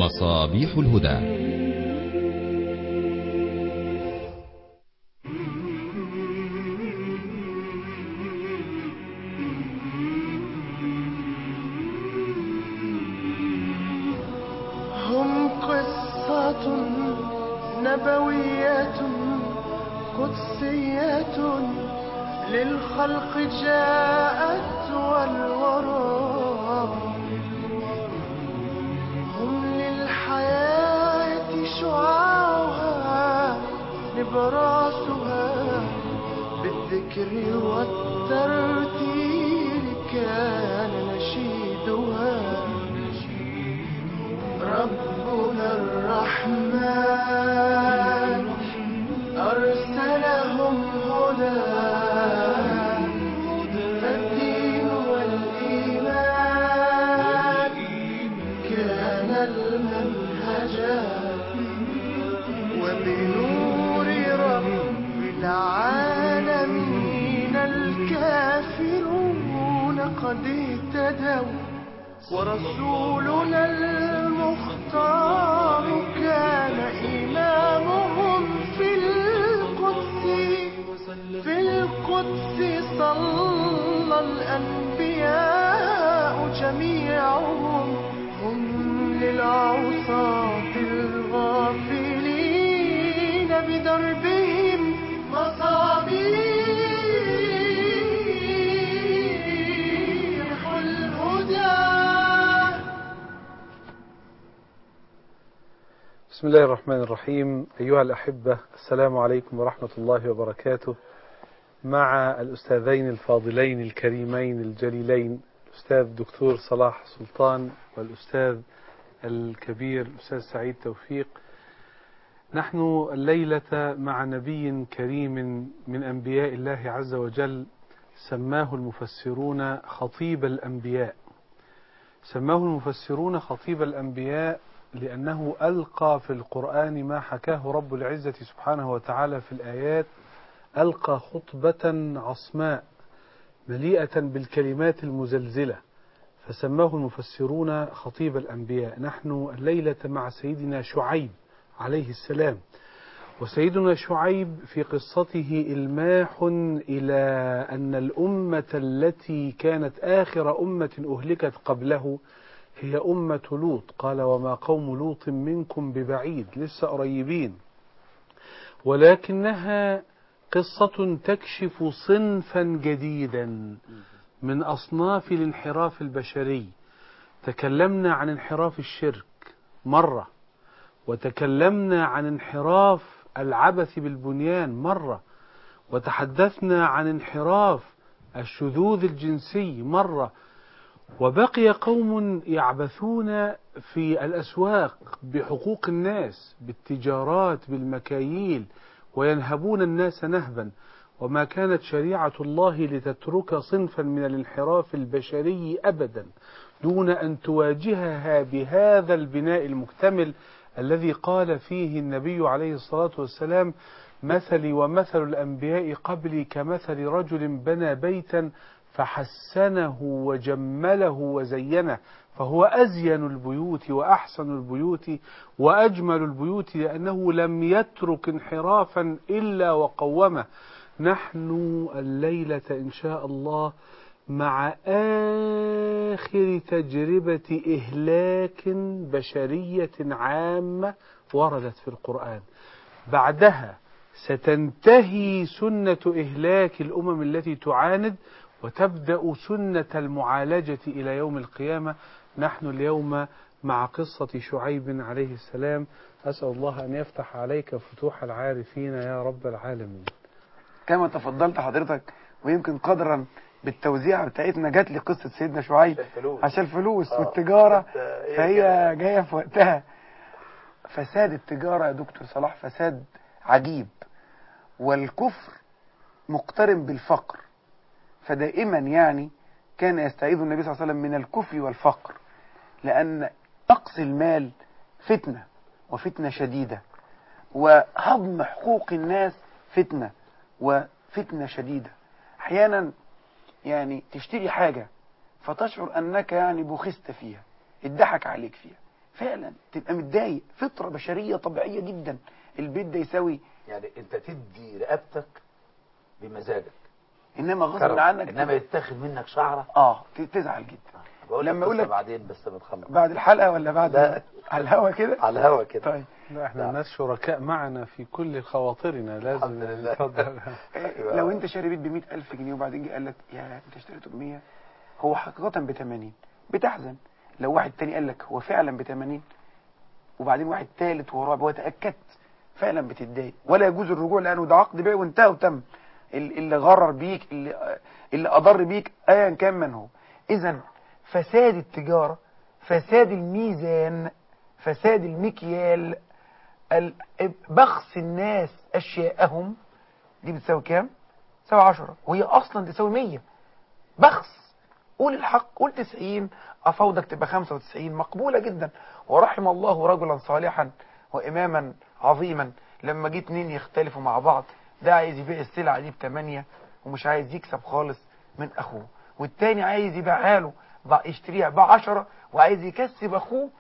مصابيح الهدى هم قصة نبوية قدسية للخلق جاءت والورى هم للحياة شعاعها نبراسها بالذكر والترتيل كان نشيدها ربنا الرحمن أرسلهم هدى فالدين والإيمان كان المنهجا وبنور رب العالمين الكافرون قد اهتدوا ورسولنا المختار كان إمامهم في القدس في القدس صلى الأنبياء جميعهم هم للعصاة الغافلين بدربهم مصابيح الهدى بسم الله الرحمن الرحيم أيها الأحبة السلام عليكم ورحمة الله وبركاته مع الأستاذين الفاضلين الكريمين الجليلين الأستاذ دكتور صلاح سلطان والأستاذ الكبير الأستاذ سعيد توفيق نحن الليلة مع نبي كريم من أنبياء الله عز وجل سماه المفسرون خطيب الأنبياء سماه المفسرون خطيب الأنبياء لأنه ألقى في القرآن ما حكاه رب العزة سبحانه وتعالى في الآيات ألقى خطبة عصماء مليئة بالكلمات المزلزلة فسماه المفسرون خطيب الأنبياء نحن الليلة مع سيدنا شعيب عليه السلام وسيدنا شعيب في قصته إلماح إلى أن الأمة التي كانت آخر أمة أهلكت قبله هي أمة لوط قال وما قوم لوط منكم ببعيد لسه قريبين ولكنها قصة تكشف صنفا جديدا من أصناف الانحراف البشري تكلمنا عن انحراف الشرك مرة وتكلمنا عن انحراف العبث بالبنيان مرة وتحدثنا عن انحراف الشذوذ الجنسي مرة وبقي قوم يعبثون في الأسواق بحقوق الناس بالتجارات بالمكاييل وينهبون الناس نهبا وما كانت شريعة الله لتترك صنفا من الانحراف البشري أبدا دون أن تواجهها بهذا البناء المكتمل الذي قال فيه النبي عليه الصلاة والسلام مثلي ومثل الأنبياء قبلي كمثل رجل بنى بيتا فحسنه وجمله وزينه فهو أزين البيوت وأحسن البيوت وأجمل البيوت لأنه لم يترك انحرافا إلا وقومه نحن الليلة إن شاء الله مع آخر تجربة إهلاك بشرية عامة وردت في القرآن بعدها ستنتهي سنة إهلاك الأمم التي تعاند وتبدأ سنة المعالجة إلى يوم القيامة نحن اليوم مع قصة شعيب عليه السلام أسأل الله أن يفتح عليك فتوح العارفين يا رب العالمين كما تفضلت حضرتك ويمكن قدرا بالتوزيع بتاعتنا جات لي قصة سيدنا شعيب عشان الفلوس والتجارة فهي جاية في وقتها فساد التجارة يا دكتور صلاح فساد عجيب والكفر مقترن بالفقر فدائما يعني كان يستعيذ النبي صلى الله عليه وسلم من الكفر والفقر لأن نقص المال فتنة وفتنة شديدة وهضم حقوق الناس فتنة وفتنة شديدة أحيانا يعني تشتري حاجة فتشعر أنك يعني بخست فيها اتضحك عليك فيها فعلا تبقى متضايق فطره بشريه طبيعيه جدا البيت ده يساوي يعني انت تدي رقبتك بمزاجك انما غصب كرم. عنك انما يتاخد منك شعره اه ت- تزعل جدا بقول لما لما أقول اقول لك- بعدين بس بتخلص بعد الحلقه ولا بعد لا. على الهوا كده على الهوا كده طيب لا احنا نعم. الناس شركاء معنا في كل خواطرنا لازم الحمد لله. نتفضل إيه، لو انت شاري بيت ب 100000 جنيه وبعدين جه قال لك يا انت اشتريته ب 100 هو حقيقه ب 80 بتحزن لو واحد تاني قال لك هو فعلا ب 80 وبعدين واحد ثالث ورابع وتاكدت فعلا بتتضايق ولا يجوز الرجوع لانه ده عقد بيع وانتهى وتم ال- اللي غرر بيك اللي اللي اضر بيك ايا كان من هو اذا فساد التجاره فساد الميزان فساد المكيال ال- بخس الناس اشياءهم دي بتساوي كام؟ تساوي 10 وهي اصلا تساوي 100 بخس قول الحق قول 90 افوضك تبقى 95 مقبوله جدا ورحم الله رجلا صالحا واماما عظيما لما جه اتنين يختلفوا مع بعض ده عايز يبيع السلعه دي ب 8 ومش عايز يكسب خالص من اخوه والتاني عايز يبيعها له ب- يشتريها ب 10 وعايز يكسب اخوه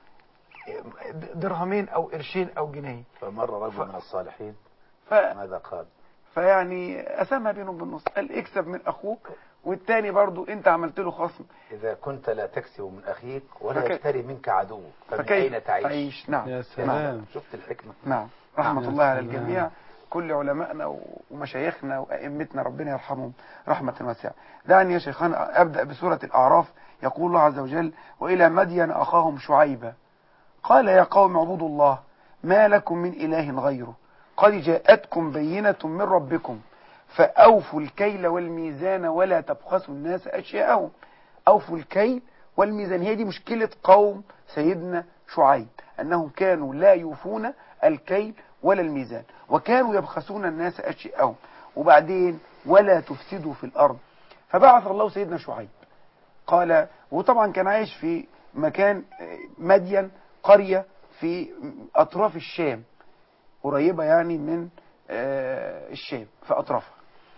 درهمين او قرشين او جنيه فمر رجل ف- من الصالحين ف... ماذا قال فيعني قسمها بينهم بالنص قال اكسب من اخوك والتاني برضو انت عملت له خصم إذا كنت لا تكسب من أخيك ولا فكيف- يشتري منك عدوك فمن فكيف أين تعيش؟ تعيش نعم يا نعم. سلام شفت الحكمة نعم رحمة يا الله على سلام. الجميع كل علمائنا و- ومشايخنا وأئمتنا ربنا يرحمهم رحمة واسعة دعني يا شيخنا أبدأ بسورة الأعراف يقول الله عز وجل وإلى مدين أخاهم شعيبا قال يا قوم اعبدوا الله ما لكم من إله غيره قد جاءتكم بينة من ربكم فأوفوا الكيل والميزان ولا تبخسوا الناس أشياءهم أوفوا الكيل والميزان هي دي مشكلة قوم سيدنا شعيب أنهم كانوا لا يوفون الكيل ولا الميزان وكانوا يبخسون الناس أشياءهم وبعدين ولا تفسدوا في الأرض فبعث الله سيدنا شعيب قال وطبعا كان عايش في مكان آه، مدين قرية في أطراف الشام قريبة يعني من آه، الشام في أطرافها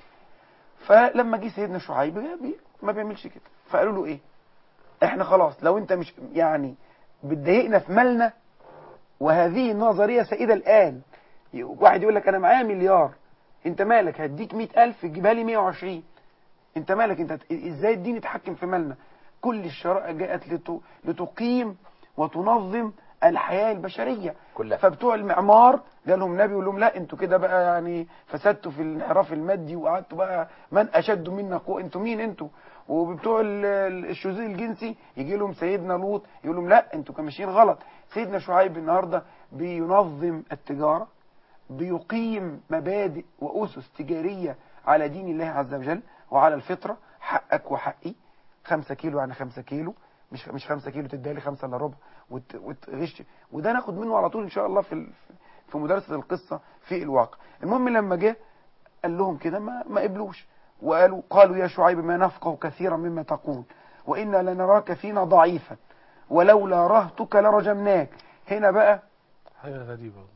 فلما جه سيدنا شعيب بي- ما بيعملش كده فقالوا له ايه احنا خلاص لو انت مش يعني بتضايقنا في مالنا وهذه النظرية سائدة الآن ي- واحد يقول لك أنا معايا مليار أنت مالك هديك مئة ألف تجيبها لي مية وعشرين أنت مالك أنت ت- إزاي الدين يتحكم في مالنا كل الشرائع جاءت لت- لتقيم وتنظم الحياة البشرية كلها. فبتوع المعمار جالهم نبي يقول لهم لا انتوا كده بقى يعني فسدتوا في الانحراف المادي وقعدتوا بقى من اشد منا قوه انتوا مين انتوا وبتوع ال- ال- الشذوذ الجنسي يجي لهم سيدنا لوط يقول لهم لا انتوا كانوا ماشيين غلط سيدنا شعيب النهارده بينظم التجاره بيقيم مبادئ واسس تجاريه على دين الله عز وجل وعلى الفطره حقك وحقي خمسة كيلو يعني خمسة كيلو مش مش خمسة كيلو تديها لي خمسة الا ربع وت- وتغش وده ناخد منه على طول ان شاء الله في ال- في مدرسة القصة في الواقع المهم لما جه قال لهم كده ما ما قبلوش وقالوا قالوا يا شعيب ما نفقه كثيرا مما تقول وإنا لنراك فينا ضعيفا ولولا رهتك لرجمناك هنا بقى حاجة غريبة والله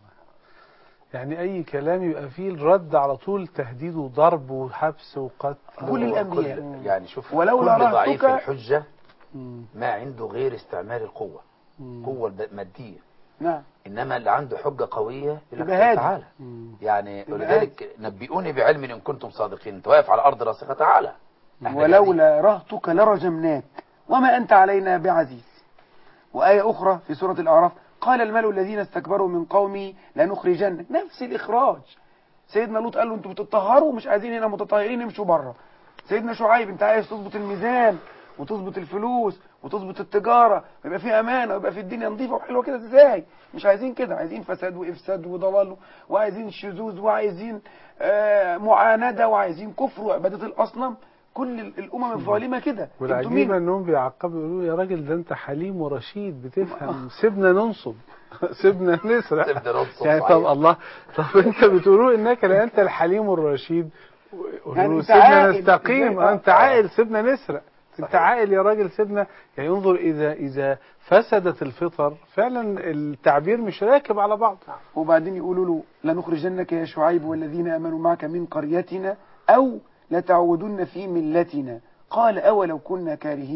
يعني أي كلام يبقى فيه الرد على طول تهديد وضرب وحبس وقتل كل و- الأنبياء. كل يعني شوف ولولا كل ضعيف رهتك- الحجة مم. ما عنده غير استعمال القوة مم. قوة الب- مادية نعم إنما اللي عنده حجة قوية يقول لك يبقى هادي. تعالى مم. يعني يبقى ولذلك نبئوني بعلم إن كنتم صادقين أنت واقف على الأرض راسخة تعالى إحنا جاهزين. ولولا رهتك لرجمناك وما أنت علينا بعزيز وآية أخرى في سورة الأعراف قال الملأ الذين استكبروا من قومي لنخرجنك نفس الإخراج سيدنا لوط قال له انتوا بتطهروا مش عايزين هنا متطهرين امشوا بره سيدنا شعيب انت عايز تظبط الميزان وتظبط الفلوس وتظبط التجارة ويبقى في أمانة ويبقى في الدنيا نظيفة وحلوة كده ازاي مش عايزين كده عايزين فساد وإفساد وضلال وعايزين شذوذ وعايزين آه معاندة وعايزين كفر وعبادة الأصنام كل ال- الأمم الظالمة كده انتوا والعجيبة مين انهم بيعقبوا يقولوا يا راجل ده انت حليم ورشيد بتفهم سيبنا ننصب سيبنا نسرق سيبنا ننصب، يعني صحيح. طب الله طب انت بتقولوا انك لا انت الحليم والرشيد يعني يعني انت سيبنا عاقل. نستقيم ازاي؟ انت عاقل سيبنا نسرق انت صحيح. عاقل يا راجل سيبنا يعني انظر اذا اذا فسدت الفطر فعلا التعبير مش راكب على بعض وبعدين يقولوا له لنخرجنك يا شعيب والذين آمنوا معك من قريتنا أو لتعودن في ملتنا قال أولو كنا كارهين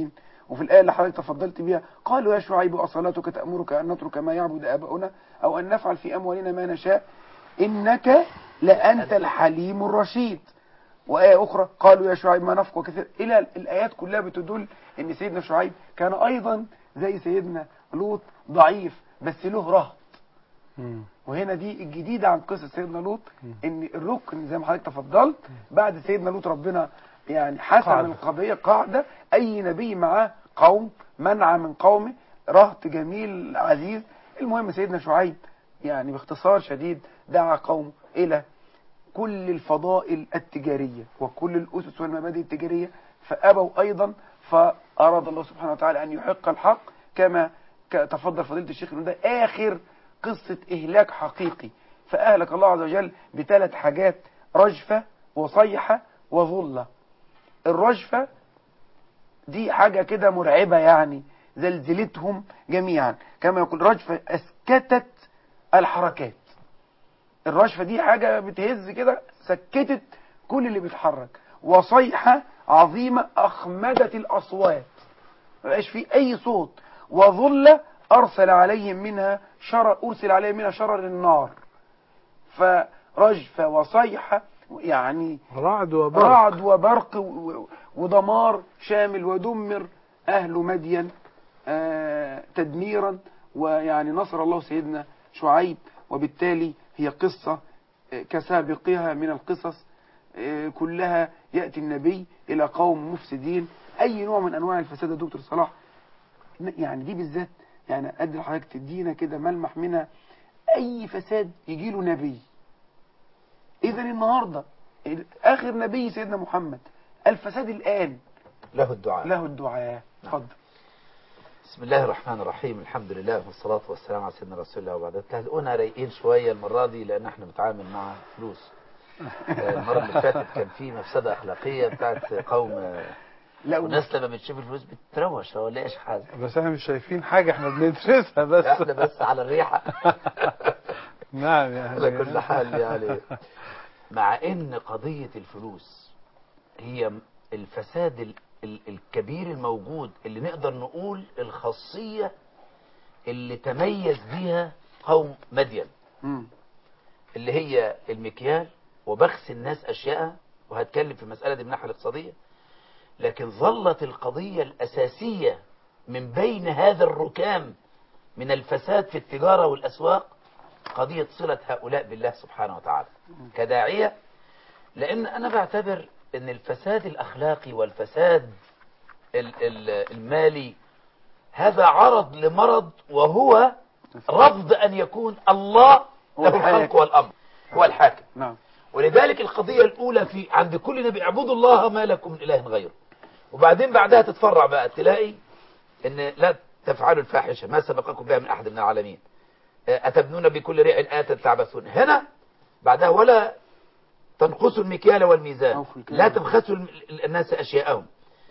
وفي الآية اللي حضرتك تفضلت بيها قالوا يا شعيب أصلاتك تأمرك أن نترك ما يعبد آباؤنا أو أن نفعل في أموالنا ما نشاء إنك لأنت الحليم الرشيد وآية أخرى قالوا يا شعيب ما نفقه كثير إلى الآيات كلها بتدل إن سيدنا شعيب كان أيضا زي سيدنا لوط ضعيف بس له رهط مم. وهنا دي الجديدة عن قصة سيدنا لوط ان الركن زي ما حضرتك تفضلت بعد سيدنا لوط ربنا يعني حسم قاعدة. القضية قاعدة اي نبي معاه قوم منع من قومه رهط جميل عزيز المهم سيدنا شعيب يعني باختصار شديد دعا قومه الى كل الفضائل التجارية وكل الأسس والمبادئ التجارية فأبوا أيضا فأراد الله سبحانه وتعالى أن يحق الحق كما ك- تفضل فضيلة الشيخ إن ده آخر قصة إهلاك حقيقي فأهلك الله عز وجل بثلاث حاجات رجفة وصيحة وظلة الرجفة دي حاجة كده مرعبة يعني زلزلتهم جميعا كما يقول رجفة أسكتت الحركات الرشفة دي حاجة بتهز كده سكتت كل اللي بيتحرك وصيحة عظيمة أخمدت الأصوات ما بقاش في أي صوت وظل أرسل عليهم منها شرر أرسل عليهم منها شرر النار فرجفة وصيحة يعني رعد وبرق رعد وبرق و- و- ودمار شامل ودمر أهل مدين آه، تدميرا ويعني نصر الله سيدنا شعيب وبالتالي هي قصة آه، كسابقها من القصص آه، كلها يأتي النبي إلى قوم مفسدين أي نوع من أنواع الفساد يا دكتور صلاح يعني دي بالذات يعني أدي لحضرتك تدينا كده ملمح منها أي فساد يجي له نبي إذا النهاردة آخر نبي سيدنا محمد الفساد الآن له الدعاء له الدعاء اتفضل بسم الله الرحمن الرحيم الحمد لله والصلاة والسلام على سيدنا رسول الله وبعد تهلقونا رايقين شوية المرة دي لأن احنا بنتعامل مع فلوس آه، المرة اللي فاتت كان في مفسدة أخلاقية بتاعت قوم آه، لا وناس لما بتشوف الفلوس بتتروش هو ليش حاجة بس احنا مش شايفين حاجة احنا بندرسها بس احنا بس على الريحة نعم يا على أهلا. كل حال يعني مع ان قضية الفلوس هي الفساد ال- ال- الكبير الموجود اللي نقدر نقول الخاصية اللي تميز بيها قوم مدين مم. اللي هي المكيال وبخس الناس أشياء وهتكلم في المسألة دي من الناحية الاقتصادية لكن ظلت القضية الأساسية من بين هذا الركام من الفساد في التجارة والأسواق قضية صلة هؤلاء بالله سبحانه وتعالى كداعية لأن أنا بعتبر أن الفساد الأخلاقي والفساد ال- ال- المالي هذا عرض لمرض وهو رفض أن يكون الله هو له الحاكم. الخلق والأمر هو الحاكم نعم ولذلك القضية الأولى في عند كل نبي اعبدوا الله ما لكم من إله غيره وبعدين بعدها تتفرع بقى تلاقي ان لا تفعلوا الفاحشة ما سبقكم بها من أحد من العالمين أتبنون بكل ريع آية تعبثون هنا بعدها ولا تنقصوا المكيال والميزان أوفوا الكيل لا والميزان. تبخسوا الم- الناس أشياءهم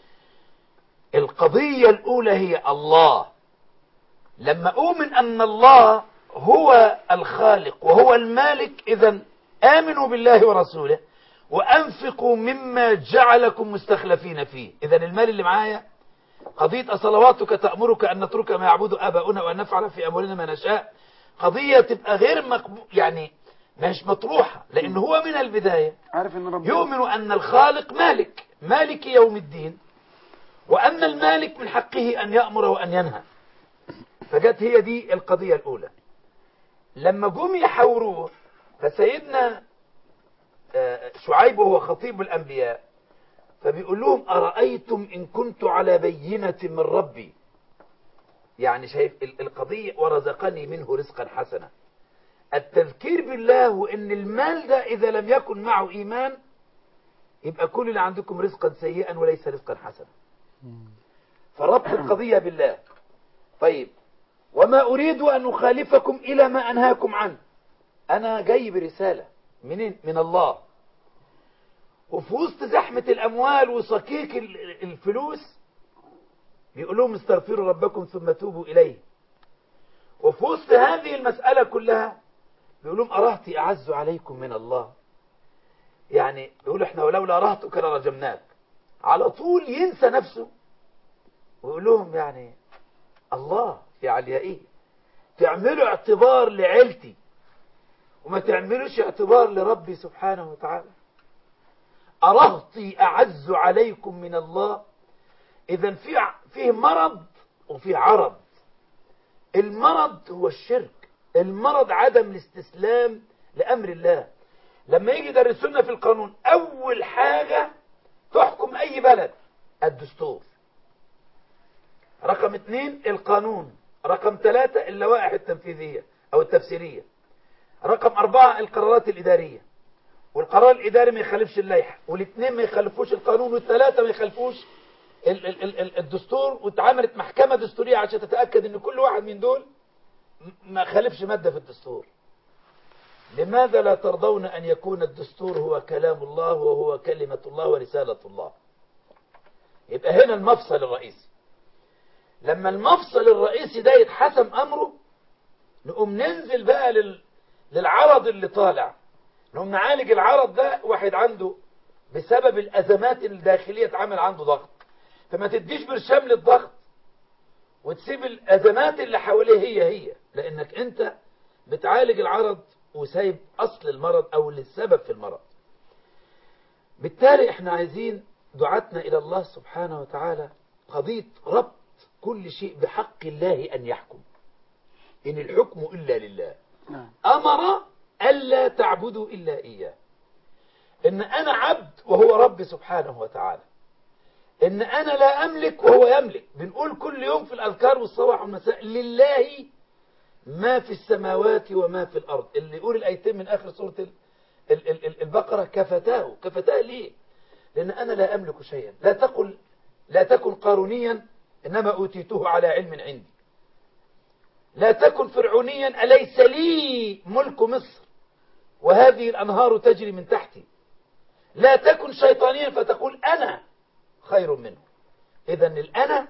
القضية الأولى هي الله لما أؤمن أن الله هو الخالق وهو المالك إذا آمنوا بالله ورسوله وأنفقوا مما جعلكم مستخلفين فيه إذا المال اللي معايا قضية أصلواتك تأمرك أن نترك ما يعبد آباؤنا وأن نفعل في أموالنا ما نشاء قضية تبقى غير مقبول يعني مش مطروحة لأن هو من البداية عارف ان ربنا يؤمن أن الخالق مالك مالك يوم الدين وأن المالك من حقه أن يأمر وأن ينهى فجت هي دي القضية الأولى لما جم يحاوروه فسيدنا آه، شعيب وهو خطيب الأنبياء فبيقول لهم أرأيتم إن كنت على بينة من ربي يعني شايف ال- القضية ورزقني منه رزقا حسنا التذكير بالله وإن المال ده إذا لم يكن معه إيمان يبقى كل اللي عندكم رزقا سيئا وليس رزقا حسنا فربط القضية بالله طيب وما أريد أن أخالفكم إلى ما أنهاكم عنه أنا جاي برسالة منين؟ من الله وفي وسط زحمة الأموال وصكيك ال- الفلوس بيقول لهم استغفروا ربكم ثم توبوا إليه وفي وسط هذه المسألة كلها بيقول لهم أرهتي أعز عليكم من الله يعني بيقولوا احنا ولولا رهتك لرجمناك على طول ينسى نفسه ويقول لهم يعني الله يا عليائيه تعملوا اعتبار لعيلتي وما تعملوش اعتبار لربي سبحانه وتعالى أرهطي أعز عليكم من الله إذا في فيه مرض وفي عرض المرض هو الشرك المرض عدم الاستسلام لأمر الله لما يجي يدرسونا في القانون أول حاجة تحكم أي بلد الدستور رقم اثنين القانون رقم ثلاثة اللوائح التنفيذية أو التفسيرية رقم أربعة القرارات الإدارية والقرار الإداري ما يخالفش اللائحة والاثنين ما يخالفوش القانون والثلاثة ما يخالفوش ال- ال- ال- ال- الدستور واتعملت محكمة دستورية عشان تتأكد ان كل واحد من دول م- ما خالفش مادة في الدستور لماذا لا ترضون أن يكون الدستور هو كلام الله وهو كلمة الله ورسالة الله يبقى هنا المفصل الرئيسي لما المفصل الرئيسي ده يتحسم أمره نقوم ننزل بقى لل... للعرض اللي طالع نقوم نعالج العرض ده واحد عنده بسبب الأزمات الداخلية اتعمل عنده ضغط فما تديش برشام للضغط وتسيب الأزمات اللي حواليه هي هي لأنك أنت بتعالج العرض وسايب أصل المرض أو اللي السبب في المرض بالتالي احنا عايزين دعاتنا إلى الله سبحانه وتعالى قضية ربط كل شيء بحق الله أن يحكم إن الحكم إلا لله نعم أمر ألا تعبدوا إلا إياه إن أنا عبد وهو رب سبحانه وتعالى إن أنا لا أملك وهو يملك بنقول كل يوم في الأذكار والصباح والمساء لله ما في السماوات وما في الأرض اللي يقول الأيتين من آخر سورة ال- ال- ال- ال- البقرة كفتاه كفتاه ليه لأن أنا لا أملك شيئا لا تقل لا تكن قارونيا إنما أوتيته على علم عندي لا تكن فرعونيا أليس لي ملك مصر وهذه الأنهار تجري من تحتي لا تكن شيطانيا فتقول أنا خير منه إذا الأنا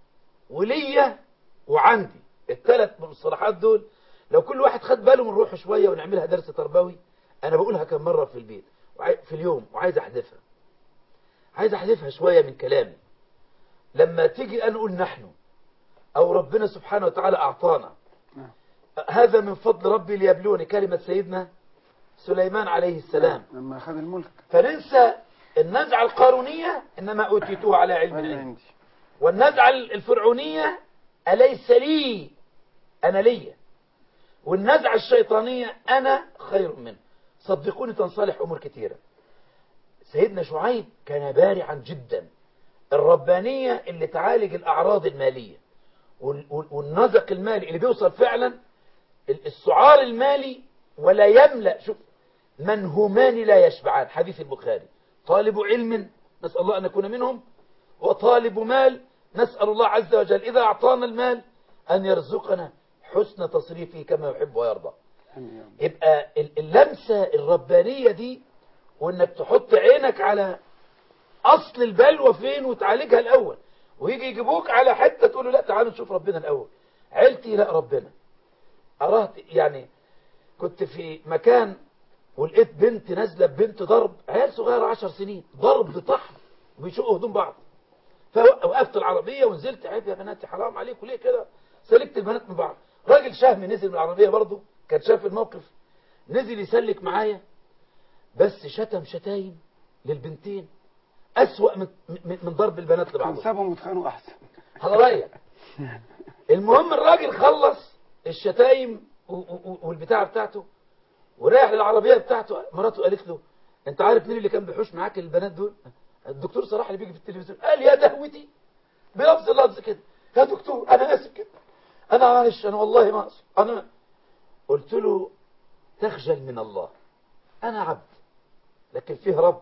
وليا وعندي الثلاث مصطلحات دول لو كل واحد خد باله من روحه شوية ونعملها درس تربوي أنا بقولها كم مرة في البيت وعاي- في اليوم وعايز أحذفها عايز أحذفها شوية من كلامي لما تيجي أنا أقول نحن أو ربنا سبحانه وتعالى أعطانا نعم. هذا من فضل ربي ليبلوني كلمة سيدنا سليمان عليه السلام لما أخذ الملك فننسى النزعة القارونية إنما أوتيته على علم أنا عندي عندي والنزعة الفرعونية أليس لي أنا لي والنزعة الشيطانية أنا خير منه صدقوني تنصلح أمور كثيرة سيدنا شعيب كان بارعا جدا الربانية اللي تعالج الأعراض المالية وال- وال- والنزق المالي اللي بيوصل فعلا ال- السعار المالي ولا يملأ شوف منهومان لا يشبعان حديث البخاري طالب علم نسأل الله أن نكون منهم وطالب مال نسأل الله عز وجل إذا أعطانا المال أن يرزقنا حسن تصريفه كما يحب ويرضى آمين يا رب. يبقى ال- اللمسة الربانية دي وانك تحط عينك على اصل البلوى فين وتعالجها الاول ويجي يجيبوك على حتة تقول له لا تعالوا نشوف ربنا الاول عيلتي لا ربنا أرهت يعني كنت في مكان ولقيت بنت نازلة ببنت ضرب عيال صغيرة عشر سنين ضرب طحن وبيشقوا هدوم بعض فوقفت العربية ونزلت عيب يا بناتي حرام عليكم ليه كده سلكت البنات من بعض راجل شهم نزل من العربية برضه كان شاف الموقف نزل يسلك معايا بس شتم شتايم للبنتين أسوأ من, من, من ضرب البنات كان لبعضهم سابهم واتخانقوا أحسن هذا رأيك المهم الراجل خلص الشتايم و- و- والبتاعة بتاعته ورايح للعربية بتاعته مراته قالت له انت عارف مين اللي كان بيحوش معاك البنات دول الدكتور صلاح اللي بيجي في التلفزيون قال يا دهوتي بلفظ اللفظ كده يا دكتور انا اسف كده انا معلش انا والله ما اقصد انا قلت له تخجل من الله انا عبد لكن فيه رب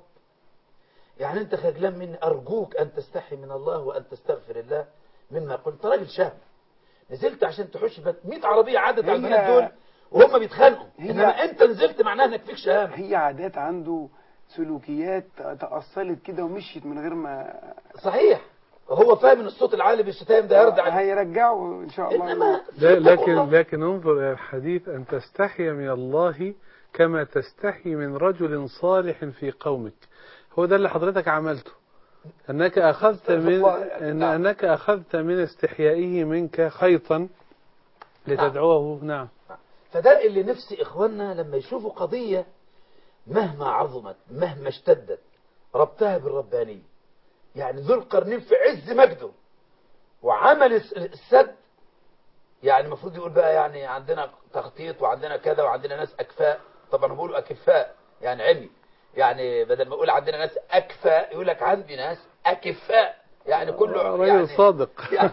يعني انت خجلان مني ارجوك ان تستحي من الله وان تستغفر الله مما قلت راجل شهم نزلت عشان تحوش بنات 100 عربيه عدت على هي- البنات دول وهم بيتخانقوا هي- انما انت نزلت معناها انك فيك شهامه هي عادات عنده سلوكيات تأصلت كده ومشيت من غير ما صحيح هو فاهم ان الصوت العالي بالشتايم ده يرضع هيرجعه إن شاء الله انما لا اتقوا لكن الله. لكن انظر إلى الحديث أن تستحي من الله كما تستحي من رجل صالح في قومك هو ده اللي حضرتك عملته أنك أخذت من الله. إن نعم. أنك أخذت من استحيائه منك خيطا لتدعوه نعم فده اللي نفسي إخواننا لما يشوفوا قضية مهما عظمت مهما اشتدت ربطها بالربانية يعني ذو القرنين في عز مجده وعمل الس- السد يعني المفروض يقول بقى يعني عندنا تخطيط وعندنا كذا وعندنا ناس أكفاء طبعا هم بيقولوا أكفاء يعني عمي يعني بدل ما يقول عندنا ناس أكفاء يقول لك عندي ناس أكفاء يعني كله رجل يعني صادق يعني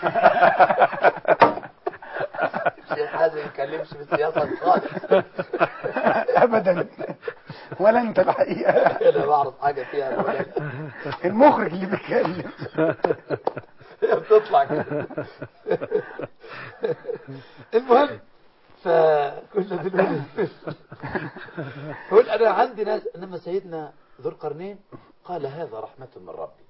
الشيخ حازم ما يتكلمش بالسياسة خالص ابدا ولا انت الحقيقه انا بعرف حاجه فيها الولاد. المخرج اللي بيتكلم هي بتطلع كده المهم فكنا بنقول بقول انا عندي ناس انما سيدنا ذو القرنين قال هذا رحمه من ربي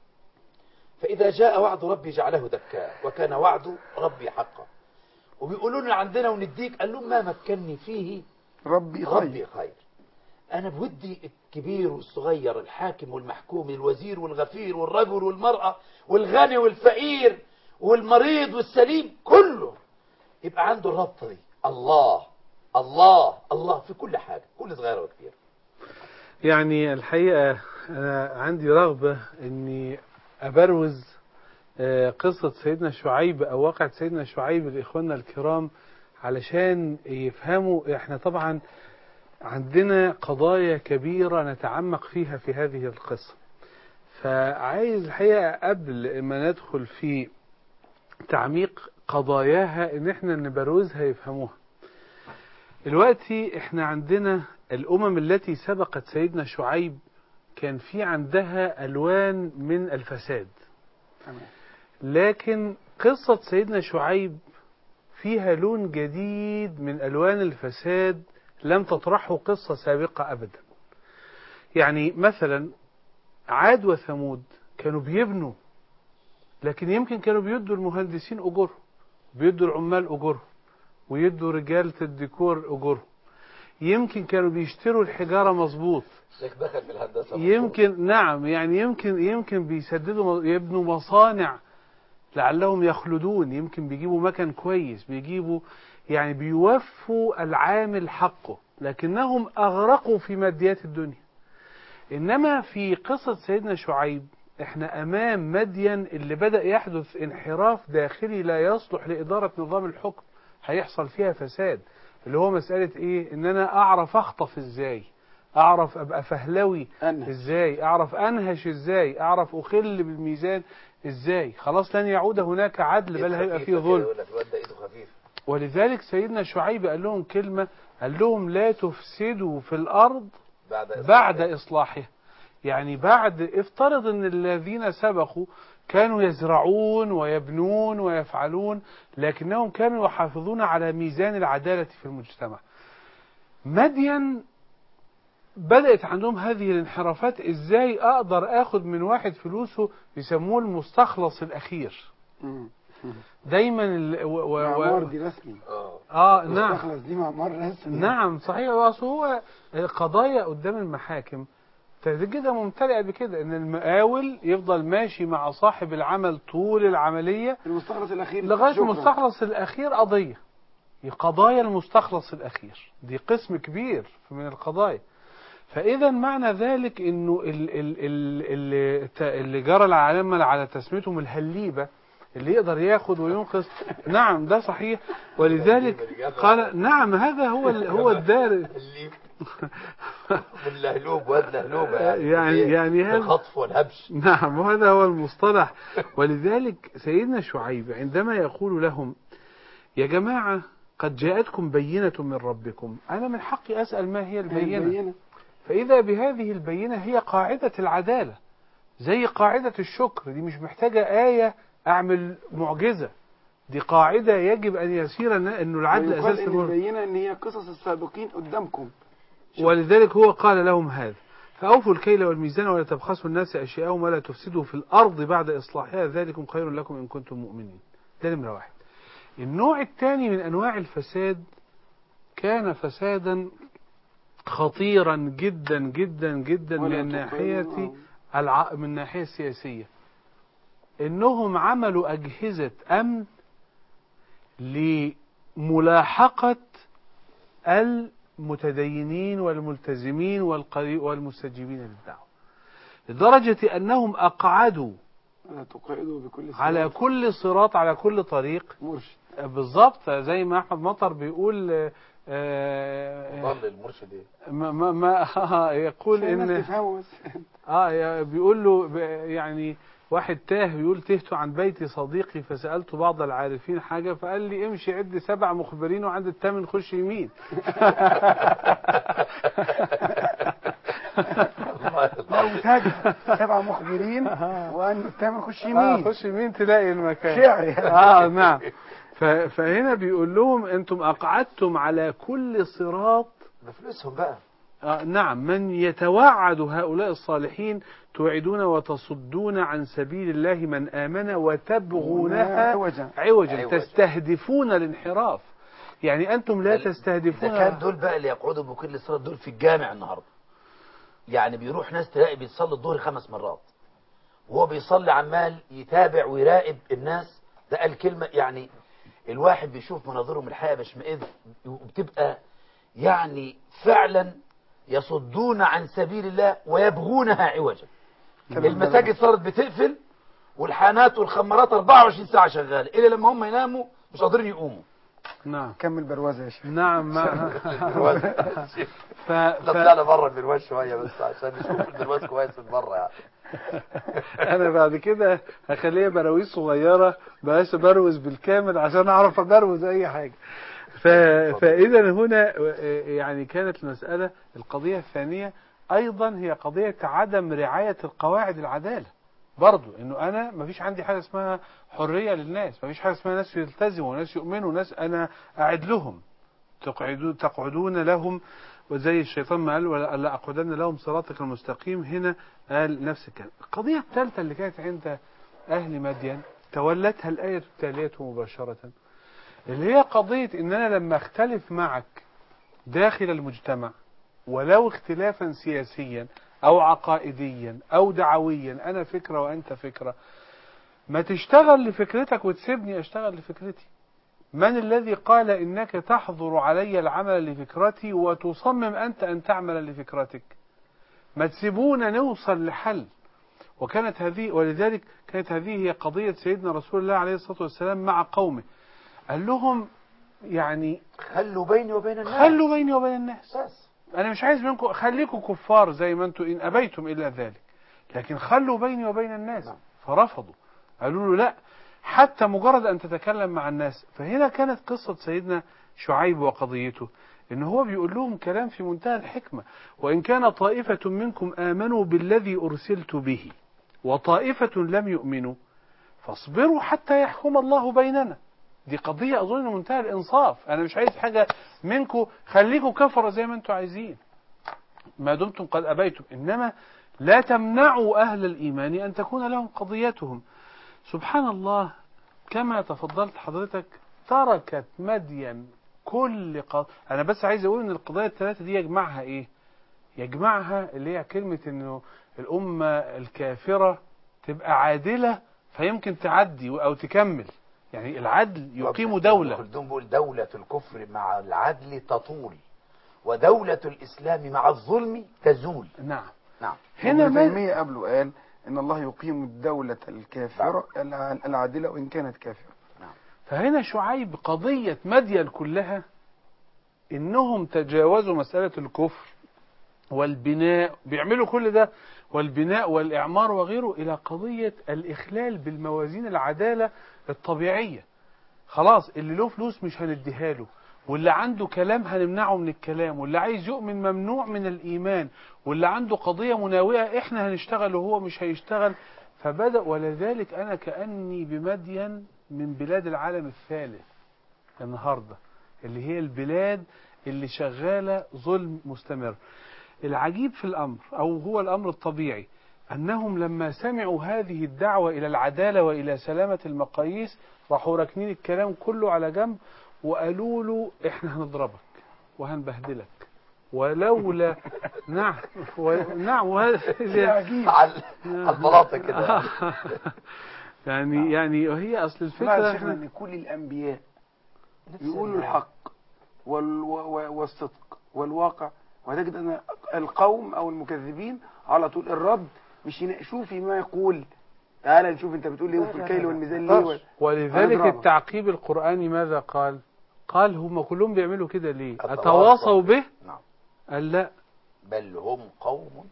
فاذا جاء وعد ربي جعله دكا وكان وعد ربي حقا وبيقولوا لنا عندنا ونديك قال لهم ما مكنني فيه ربي ربي خير خير أنا بودي الكبير والصغير الحاكم والمحكوم الوزير والغفير والرجل والمرأة والغني والفقير والمريض والسليم كله يبقى عنده الربطة دي الله الله الله في كل حاجة كل صغيرة وكبيرة يعني الحقيقة أنا عندي رغبة إني أبروز آه، قصة سيدنا شعيب أو واقعة سيدنا شعيب لإخواننا الكرام علشان يفهموا إحنا طبعا عندنا قضايا كبيرة نتعمق فيها في هذه القصة فعايز الحقيقة قبل ما ندخل في تعميق قضاياها إن إحنا نبروزها يفهموها دلوقتي إحنا عندنا الأمم التي سبقت سيدنا شعيب كان في عندها ألوان من الفساد تمام. لكن قصة سيدنا شعيب فيها لون جديد من ألوان الفساد لم تطرحه قصة سابقة أبدا يعني مثلا عاد وثمود كانوا بيبنوا لكن يمكن كانوا بيدوا المهندسين أجورهم بيدوا العمال أجورهم ويدوا رجالة الديكور أجورهم يمكن كانوا بيشتروا الحجارة مظبوط الشيخ دخل في الهندسة يمكن نعم يعني يمكن يمكن بيسددوا يبنوا مصانع لعلهم يخلدون يمكن بيجيبوا مكن كويس بيجيبوا يعني بيوفوا العامل حقه لكنهم أغرقوا في ماديات الدنيا إنما في قصة سيدنا شعيب احنا أمام مدين اللي بدأ يحدث انحراف داخلي لا يصلح لإدارة نظام الحكم هيحصل فيها فساد اللي هو مسألة ايه ان انا اعرف اخطف ازاي اعرف ابقى فهلوي أنا ازاي اعرف انهش ازاي اعرف اخل بالميزان ازاي خلاص لن يعود هناك عدل بل هيبقى فيه ظلم يقول لك الواد ده ايده خفيف ولذلك سيدنا شعيب قال لهم كلمة قال لهم لا تفسدوا في الأرض بعد بعد إصلاحها يعني بعد افترض أن الذين سبقوا كانوا يزرعون ويبنون ويفعلون لكنهم كانوا يحافظون على ميزان العدالة في المجتمع مدين بدأت عندهم هذه الانحرافات ازاي اقدر اخد من واحد فلوسه بيسموه المستخلص الاخير مم. دايما ال... و... و... معمار و... دي رسمي اه اه نعم مستخلص دي معمار رسمي نعم صحيح اصل هو قضايا قدام المحاكم تجدها ممتلئه بكده ان المقاول يفضل ماشي مع صاحب العمل طول العمليه المستخلص الاخير لغايه شكراً. المستخلص الاخير قضيه قضايا المستخلص الاخير دي قسم كبير من القضايا فاذا معنى ذلك انه ال- ال- ال- اللي ت- اللي جرى العالم على تسميتهم الهليبه اللي يقدر ياخد وينقذ نعم ده صحيح ولذلك قال نعم هذا هو ال- هو الدار اللي باللهلوب واد لهلوبة يعني يعني- إيه؟ يعني هذا- الخطف والهبش نعم وهذا هو المصطلح ولذلك سيدنا شعيب عندما يقول لهم يا جماعة قد جاءتكم بينة من ربكم أنا من حقي أسأل ما هي البينة البينة فإذا بهذه البينة هي قاعدة العدالة زي قاعدة الشكر دي مش محتاجة آية أعمل معجزة دي قاعدة يجب أن يسير أن- أنه العدل ويقال أساس ان الملك البينة ان هي قصص السابقين قدامكم ولذلك هو قال لهم هذا فأوفوا الكيل والميزان ولا تبخسوا الناس أشياءهم ولا تفسدوا في الأرض بعد إصلاحها ذلكم خير لكم إن كنتم مؤمنين ده نمرة واحد النوع الثاني من أنواع الفساد كان فسادا خطيرا جدا جدا جدا ولا من تطيعوا- ناحية الع... من الناحية السياسية انهم عملوا اجهزة امن لملاحقة المتدينين والملتزمين والقري... والمستجيبين للدعوة لدرجة انهم اقعدوا لا تقعده بكل على صراط كل صراط على كل طريق مرشد بالظبط زي ما احمد مطر بيقول آه، آه، ضل المرشد ايه ما ما, ما يقول عشان الناس ان تفهمه بس اه يا- بيقول له ب- يعني واحد تاه بيقول تهت عن بيت صديقي فسألت بعض العارفين حاجة فقال لي امشي عد سبع مخبرين وعند الثامن خش يمين لو تاج سبع مخبرين وان الثامن خش آه يمين خش يمين تلاقي المكان شعر يعني. اه نعم ف- فهنا بيقول لهم انتم اقعدتم على كل صراط بفلوسهم بقى آه نعم من يتوعد هؤلاء الصالحين توعدون وتصدون عن سبيل الله من آمن وتبغونها عوجا. عوجا عوجا. تستهدفون الانحراف يعني أنتم لا ده- ده تستهدفون كان دول بقى اللي يقعدوا بكل صلاة دول في الجامع النهارده يعني بيروح ناس تلاقي بيصلي الظهر خمس مرات وهو بيصلي عمال يتابع ويراقب الناس ده قال كلمة يعني الواحد بيشوف مناظرهم الحقيقة بشمئز وبتبقى يعني فعلا يصدون عن سبيل الله ويبغونها عوجا المساجد صارت بتقفل والحانات والخمارات 24 ساعة شغالة إلا لما هم يناموا مش قادرين يقوموا نعم كمل بروازه يا شيخ نعم ما ف... ف... طلعنا بره البرواز شويه بس عشان نشوف البرواز كويس من بره يعني انا بعد كده هخليها براويز صغيره بلاش بروز بالكامل عشان اعرف ابروز اي حاجه ف... فاذا هنا يعني كانت المساله القضيه الثانيه ايضا هي قضيه عدم رعايه القواعد العداله برضو انه انا ما فيش عندي حاجه اسمها حريه للناس ما فيش حاجه اسمها ناس يلتزموا وناس يؤمنوا وناس انا اعد لهم تقعدون تقعدون لهم وزي الشيطان ما قال ولا لا اقعدن لهم صراطك المستقيم هنا قال نفس الكلام القضيه الثالثه اللي كانت عند اهل مدين تولتها الايه التاليه مباشره اللي هي قضيه ان انا لما اختلف معك داخل المجتمع ولو اختلافا سياسيا او عقائديا او دعويا انا فكره وانت فكره ما تشتغل لفكرتك وتسيبني اشتغل لفكرتي من الذي قال انك تحظر علي العمل لفكرتي وتصمم انت ان تعمل لفكرتك ما تسيبونا نوصل لحل وكانت هذه ولذلك كانت هذه هي قضية سيدنا رسول الله عليه الصلاة والسلام مع قومه قال لهم يعني خلوا بيني وبين الناس خلوا بيني وبين الناس بس انا مش عايز منكم خليكم كفار زي ما انتم ان ابيتم الا ذلك لكن خلوا بيني وبين الناس نعم. فرفضوا قالوا له لا حتى مجرد ان تتكلم مع الناس فهنا كانت قصة سيدنا شعيب وقضيته ان هو بيقول لهم كلام في منتهى الحكمة وان كان طائفة منكم امنوا بالذي ارسلت به وطائفة لم يؤمنوا فاصبروا حتى يحكم الله بيننا دي قضية أظن منتهى الإنصاف أنا مش عايز حاجة منكم خليكم كفرة زي ما أنتم عايزين ما دمتم قد أبيتم إنما لا تمنعوا أهل الإيمان أن تكون لهم قضيتهم سبحان الله كما تفضلت حضرتك تركت مدين كل قضية أنا بس عايز أقول إن القضايا الثلاثة دي يجمعها إيه يجمعها اللي هي كلمة إنه الأمة الكافرة تبقى عادلة فيمكن تعدي أو تكمل يعني العدل يقيم دولة خلدون بيقول دولة الكفر مع العدل تطول ودولة الإسلام مع الظلم تزول نعم نعم هنا ابن ما تيمية قبله قال ان الله يقيم الدولة الكافرة الع- العادلة وان كانت كافرة فهنا شعيب قضية مدين كلها انهم تجاوزوا مسألة الكفر والبناء بيعملوا كل ده والبناء والإعمار وغيره إلى قضية الإخلال بالموازين العدالة الطبيعية خلاص اللي له فلوس مش هنديها له واللي عنده كلام هنمنعه من الكلام واللي عايز يؤمن ممنوع من الإيمان واللي عنده قضية مناوئة إحنا هنشتغل وهو مش هيشتغل فبدأ ولذلك أنا كأني بمدين من بلاد العالم الثالث النهاردة اللي هي البلاد اللي شغالة ظلم مستمر العجيب في الأمر أو هو الأمر الطبيعي أنهم لما سمعوا هذه الدعوة إلى العدالة وإلى سلامة المقاييس راحوا راكنين الكلام كله على جنب وقالوا له إحنا هنضربك وهنبهدلك ولولا نعم و... نعم وهذا عجيب على على البلاطه كده يعني يعني هي اصل سمعت الفكره شيخنا إحنا- ان كل الانبياء نفس يقولوا ال- الحق وال... و- والصدق والواقع وتجد ان القوم او المكذبين على طول الرد مش يناقشوه فيما يقول تعالى نشوف انت بتقول ايه في الكيل والميزان ليه و- ولذلك هنضربك. التعقيب القرآني ماذا قال قال هم كلهم بيعملوا كده ليه أتواصوا أتواصوا به نعم قال لا بل هم قوم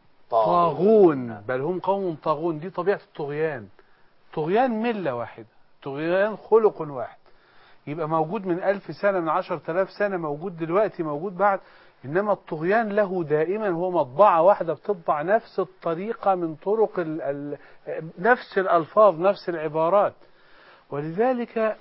طاغون بل هم قوم طاغون دي طبيعة الطغيان طغيان ملة واحدة طغيان خلق واحد يبقى موجود من ألف سنة من عشر تلاف سنة موجود دلوقتي موجود بعد إنما الطغيان له دائما هو مطبعة واحدة بتطبع نفس الطريقة من طرق ال ال نفس الألفاظ نفس العبارات ولذلك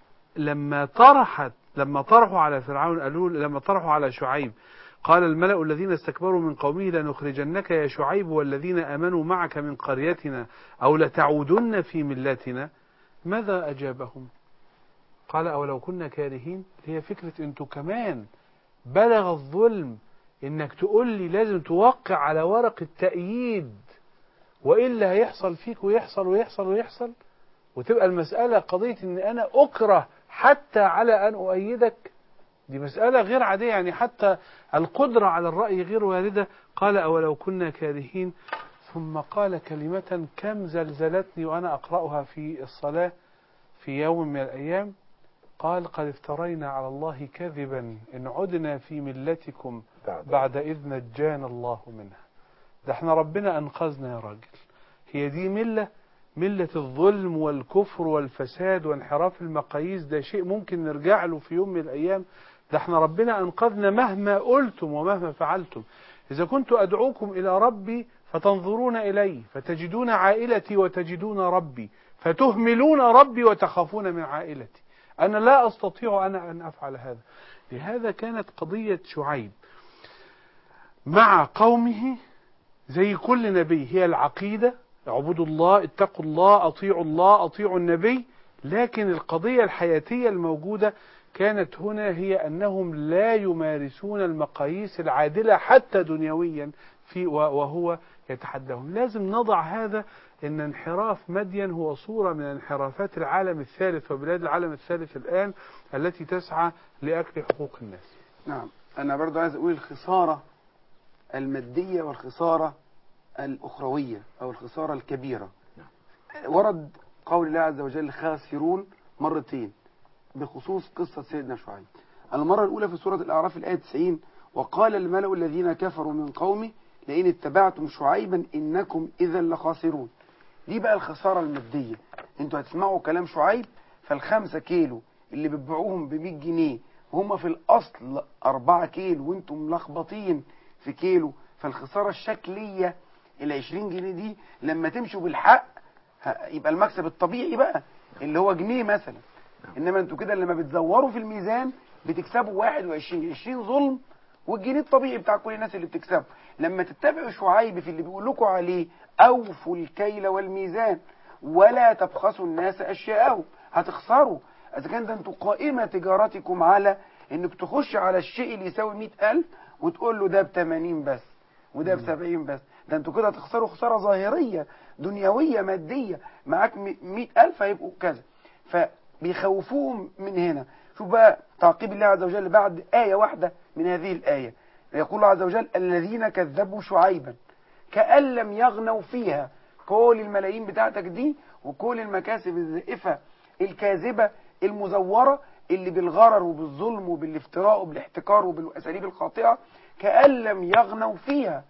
لما طرحت لما طرحوا على فرعون قالوا لما طرحوا على شعيب قال الملأ الذين استكبروا من قومه لنخرجنك يا شعيب والذين آمنوا معك من قريتنا أو لتعودن في ملتنا ماذا أجابهم قال أولو كنا كارهين هي فكرة أنتوا كمان بلغ الظلم إنك تقول لي لازم توقع على ورق التأييد وإلا هيحصل فيك ويحصل ويحصل ويحصل وتبقى المسألة قضية إن أنا أكره حتى على أن أؤيدك دي مسألة غير عادية يعني حتى القدرة على الرأي غير واردة قال أولو كنا كارهين ثم قال كلمة كم زلزلتني وأنا أقرأها في الصلاة في يوم من الأيام قال قد افترينا على الله كذبا إن عدنا في ملتكم بعد إذ نجانا الله منها ده احنا ربنا أنقذنا يا راجل هي دي ملة ملة الظلم والكفر والفساد وانحراف المقاييس ده شيء ممكن نرجع له في يوم من الأيام ده احنا ربنا أنقذنا مهما قلتم ومهما فعلتم إذا كنت أدعوكم إلى ربي فتنظرون إلي فتجدون عائلتي وتجدون ربي فتهملون ربي وتخافون من عائلتي أنا لا أستطيع أنا أن أفعل هذا لهذا كانت قضية شعيب مع قومه زي كل نبي هي العقيدة اعبدوا الله اتقوا الله اطيعوا الله اطيعوا النبي لكن القضية الحياتية الموجودة كانت هنا هي انهم لا يمارسون المقاييس العادلة حتى دنيويا في وهو يتحداهم لازم نضع هذا ان انحراف مدين هو صورة من انحرافات العالم الثالث وبلاد العالم الثالث الان التي تسعى لاكل حقوق الناس نعم انا برضو عايز اقول الخسارة المادية والخسارة الأخروية أو الخسارة الكبيرة ورد قول الله عز وجل خاسرون مرتين بخصوص قصة سيدنا شعيب المرة الأولى في سورة الأعراف الآية 90 وقال الملأ الذين كفروا من قومه لئن اتبعتم شعيبا إنكم إذا لخاسرون دي بقى الخسارة المادية انتوا هتسمعوا كلام شعيب فالخمسة كيلو اللي بتبيعوهم ب 100 جنيه وهم في الأصل 4 كيلو وانتم ملخبطين في كيلو فالخسارة الشكلية ال 20 جنيه دي لما تمشوا بالحق ه- يبقى المكسب الطبيعي بقى اللي هو جنيه مثلا انما انتوا كده لما بتزوروا في الميزان بتكسبوا 21 جنيه 20 ظلم والجنيه الطبيعي بتاع كل الناس اللي بتكسبه لما تتبعوا شعيب في اللي بيقول لكم عليه اوفوا الكيل والميزان ولا تبخسوا الناس اشياءهم هتخسروا اذا كان ده انتوا قائمه تجارتكم على انك تخش على الشيء اللي يساوي 100000 وتقول له ده ب 80 بس وده ب 70 بس ده انتوا كده هتخسروا خساره ظاهريه دنيويه ماديه معاك 100000 هيبقوا كذا فبيخوفوهم من هنا شوف بقى تعقيب الله عز وجل بعد آية واحدة من هذه الآية يقول الله عز وجل الذين كذبوا شعيبا كأن لم يغنوا فيها كل الملايين بتاعتك دي وكل المكاسب الزائفة الكاذبة المزورة اللي بالغرر وبالظلم وبالافتراء وبالاحتكار وبالأساليب الخاطئة كأن لم يغنوا فيها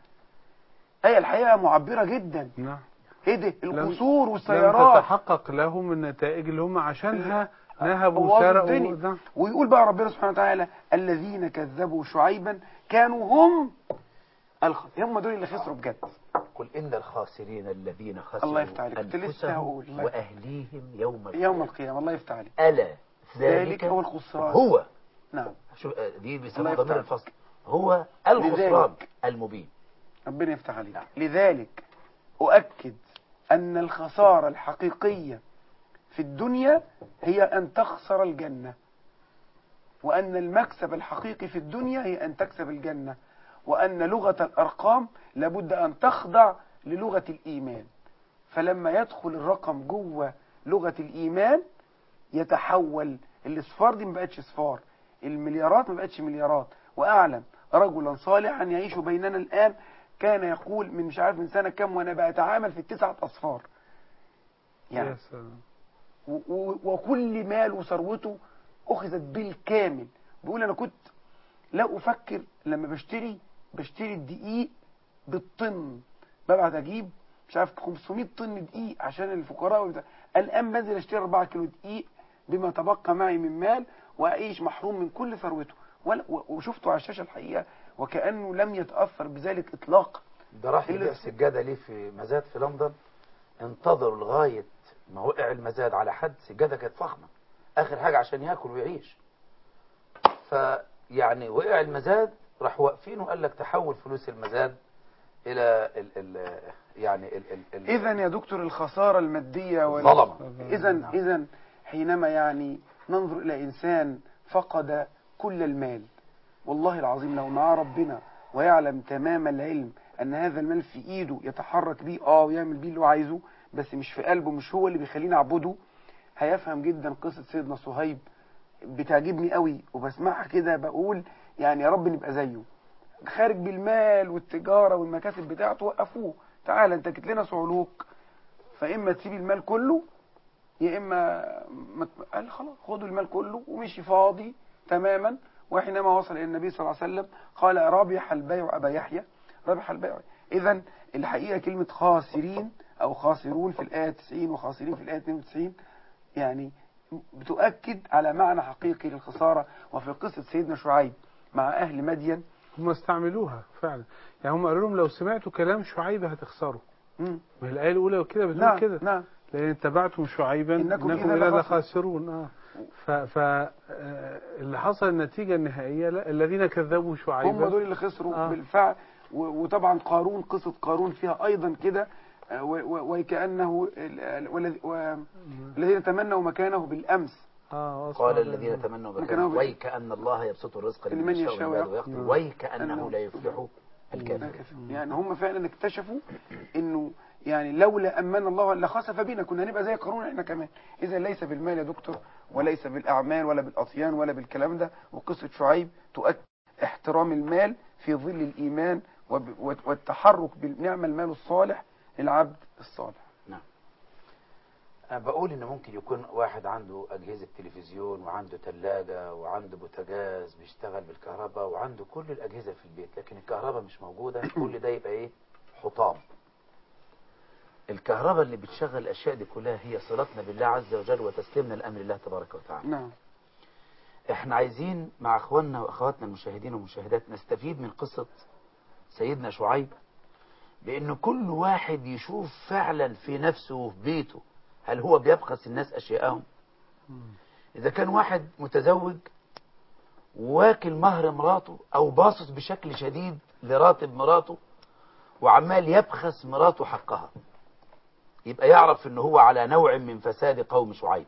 آية الحقيقة معبرة جدا نعم ايه ده لم- القصور لم والسيارات تتحقق لهم النتائج اللي هم عشانها نهبوا بوظوا وسرقوا الدنيا. نعم. ويقول بقى ربنا سبحانه وتعالى الذين كذبوا شعيبا كانوا هم الخ... هم دول اللي خسروا بجد قل إن الخاسرين الذين خسروا الله يفتح عليك. كنت لسه أنفسهم هقول. الله- وأهليهم يوم القيامة يوم القيامة الله يفتح عليك ألا ذلك ذلك هو الخسران هو نعم شوف آه، دي الله بيسموها يفتح ضمير عليك. الفصل هو الخسران لذلك. المبين ربنا يفتح عليك لذلك أؤكد أن الخسارة الحقيقية في الدنيا هي أن تخسر الجنة وأن المكسب الحقيقي في الدنيا هي أن تكسب الجنة وأن لغة الأرقام لابد أن تخضع للغة الإيمان فلما يدخل الرقم جوه لغة الإيمان يتحول الاصفار دي ما بقتش اصفار المليارات ما بقتش مليارات واعلم رجلا صالحا يعيش بيننا الان كان يقول من مش عارف من سنه كام وانا بتعامل في التسعه اصفار يعني يا سلام و- و- وكل مال وثروته اخذت بالكامل بيقول انا كنت لا افكر لما بشتري بشتري الدقيق بالطن ببعت اجيب مش عارف 500 طن دقيق عشان الفقراء وبتاع الان بنزل اشتري 4 كيلو دقيق بما تبقى معي من مال واعيش محروم من كل ثروته ولا- و- وشفته على الشاشه الحقيقه وكانه لم يتاثر بذلك اطلاقا ده راح اللي- يبيع سجادة ليه في مزاد في لندن انتظروا لغاية ما وقع المزاد على حد سجادة كانت فخمة آخر حاجة عشان ياكل ويعيش فيعني وقع المزاد راح واقفين وقال لك تحول فلوس المزاد إلى ال ال يعني ال ال ال اذا يا دكتور الخساره الماديه وال- ظلمة إذا نعم. إذا حينما يعني ننظر إلى إنسان فقد كل المال والله العظيم لو معاه ربنا ويعلم تمام العلم أن هذا المال في إيده يتحرك بيه آه ويعمل بيه اللي هو عايزه بس مش في قلبه مش هو اللي بيخليني أعبده هيفهم جدا قصة سيدنا صهيب بتعجبني قوي وبسمعها كده بقول يعني يا رب نبقى زيه خارج بالمال والتجارة والمكاسب بتاعته وقفوه تعال انت جيت لنا صعلوك فإما تسيب المال كله يا اما ما ت- قال خلاص خدوا المال كله ومشي فاضي تماما وحينما وصل الى النبي صلى الله عليه وسلم قال ربح البيع ابا يحيى ربح البيع اذا الحقيقه كلمه خاسرين او خاسرون في الايه 90 وخاسرين في الايه 92 يعني بتؤكد على معنى حقيقي للخساره وفي قصه سيدنا شعيب مع اهل مدين هم استعملوها فعلا يعني هم قالوا لهم لو سمعتوا كلام شعيب هتخسروا مم. ما هي الآية الأولى كده بتقول نعم كده نعم لأن اتبعتم شعيبا إنكم إنكم إذا إذا لخاسرون. لخاسرون آه. ف, ف آه، اللي حصل النتيجة النهائية لا الذين كذبوا هم شعيبا دول اللي خسروا آه. بالفعل و- وطبعا قارون قصة قارون فيها أيضا كده آه، و- و- وكأنه ال- ال- والذي- و- الذين تمنوا مكانه بالأمس آه قال الذين تمنوا مكانه مكانه ب- ويكأن الله يبسط الرزق لمن لمن يشاء يشاء ويعبد ويقدر. ويقدر ويكأنه أنه- لا يفلح الكافر يعني هم فعلا اكتشفوا انه يعني لولا امن الله لخسف بنا كنا هنبقى زي قارون احنا كمان اذا ليس بالمال يا دكتور وليس بالاعمال ولا بالاطيان ولا بالكلام ده وقصه شعيب تؤكد احترام المال في ظل الايمان وب- والتحرك بالنعم المال الصالح للعبد الصالح أنا بقول إن ممكن يكون واحد عنده أجهزة تلفزيون وعنده ثلاجة وعنده بوتاجاز بيشتغل بالكهرباء وعنده كل الأجهزة في البيت لكن الكهرباء مش موجودة كل ده يبقى إيه حطام الكهرباء اللي بتشغل الأشياء دي كلها هي صلتنا بالله عز وجل وتسليمنا لأمر الله تبارك وتعالى نعم احنا عايزين مع اخواننا واخواتنا المشاهدين والمشاهدات نستفيد من قصة سيدنا شعيب بان كل واحد يشوف فعلا في نفسه وفي بيته هل هو بيبخس الناس اشياءهم اذا كان واحد متزوج واكل مهر مراته او باصص بشكل شديد لراتب مراته وعمال يبخس مراته حقها يبقى يعرف ان هو على نوع من فساد قوم شعيب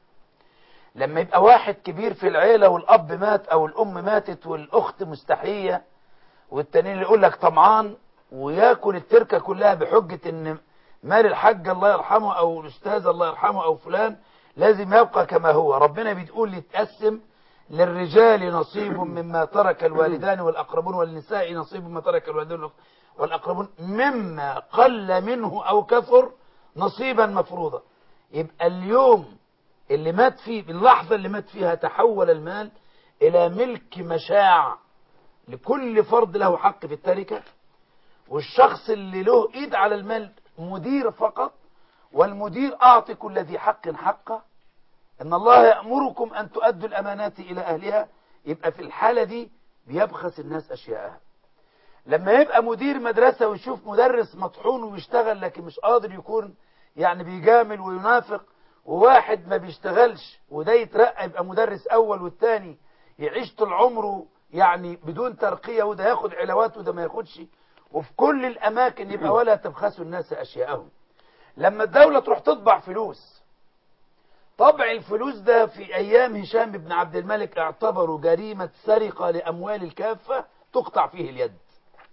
لما يبقى واحد كبير في العيلة والأب مات أو الأم ماتت والأخت مستحية والتانيين اللي يقول لك طمعان وياكل التركة كلها بحجة إن مال الحاج الله يرحمه أو الأستاذ الله يرحمه أو فلان لازم يبقى كما هو ربنا بتقول يتقسم للرجال نصيب مما ترك الوالدان والأقربون والنساء نصيب مما ترك الوالدان والأقربون مما قل منه أو كثر نصيبا مفروضا يبقى اليوم اللي مات فيه باللحظة اللي مات فيها تحول المال إلى ملك مشاع لكل فرد له حق في التركة والشخص اللي له إيد على المال مدير فقط والمدير أعطي كل ذي حق حقه إن الله يأمركم أن تؤدوا الأمانات إلى أهلها يبقى في الحالة دي بيبخس الناس أشياءها لما يبقى مدير مدرسة ويشوف مدرس مطحون وبيشتغل لكن مش قادر يكون يعني بيجامل وينافق وواحد ما بيشتغلش وده يترقى يبقى مدرس أول والتاني يعيش طول عمره يعني بدون ترقية وده ياخد علاوات وده ما ياخدش وفي كل الأماكن يبقى ولا تبخسوا الناس أشياءهم لما الدولة تروح تطبع فلوس طبع الفلوس ده في أيام هشام بن عبد الملك اعتبروا جريمة سرقة لأموال الكافة تقطع فيه اليد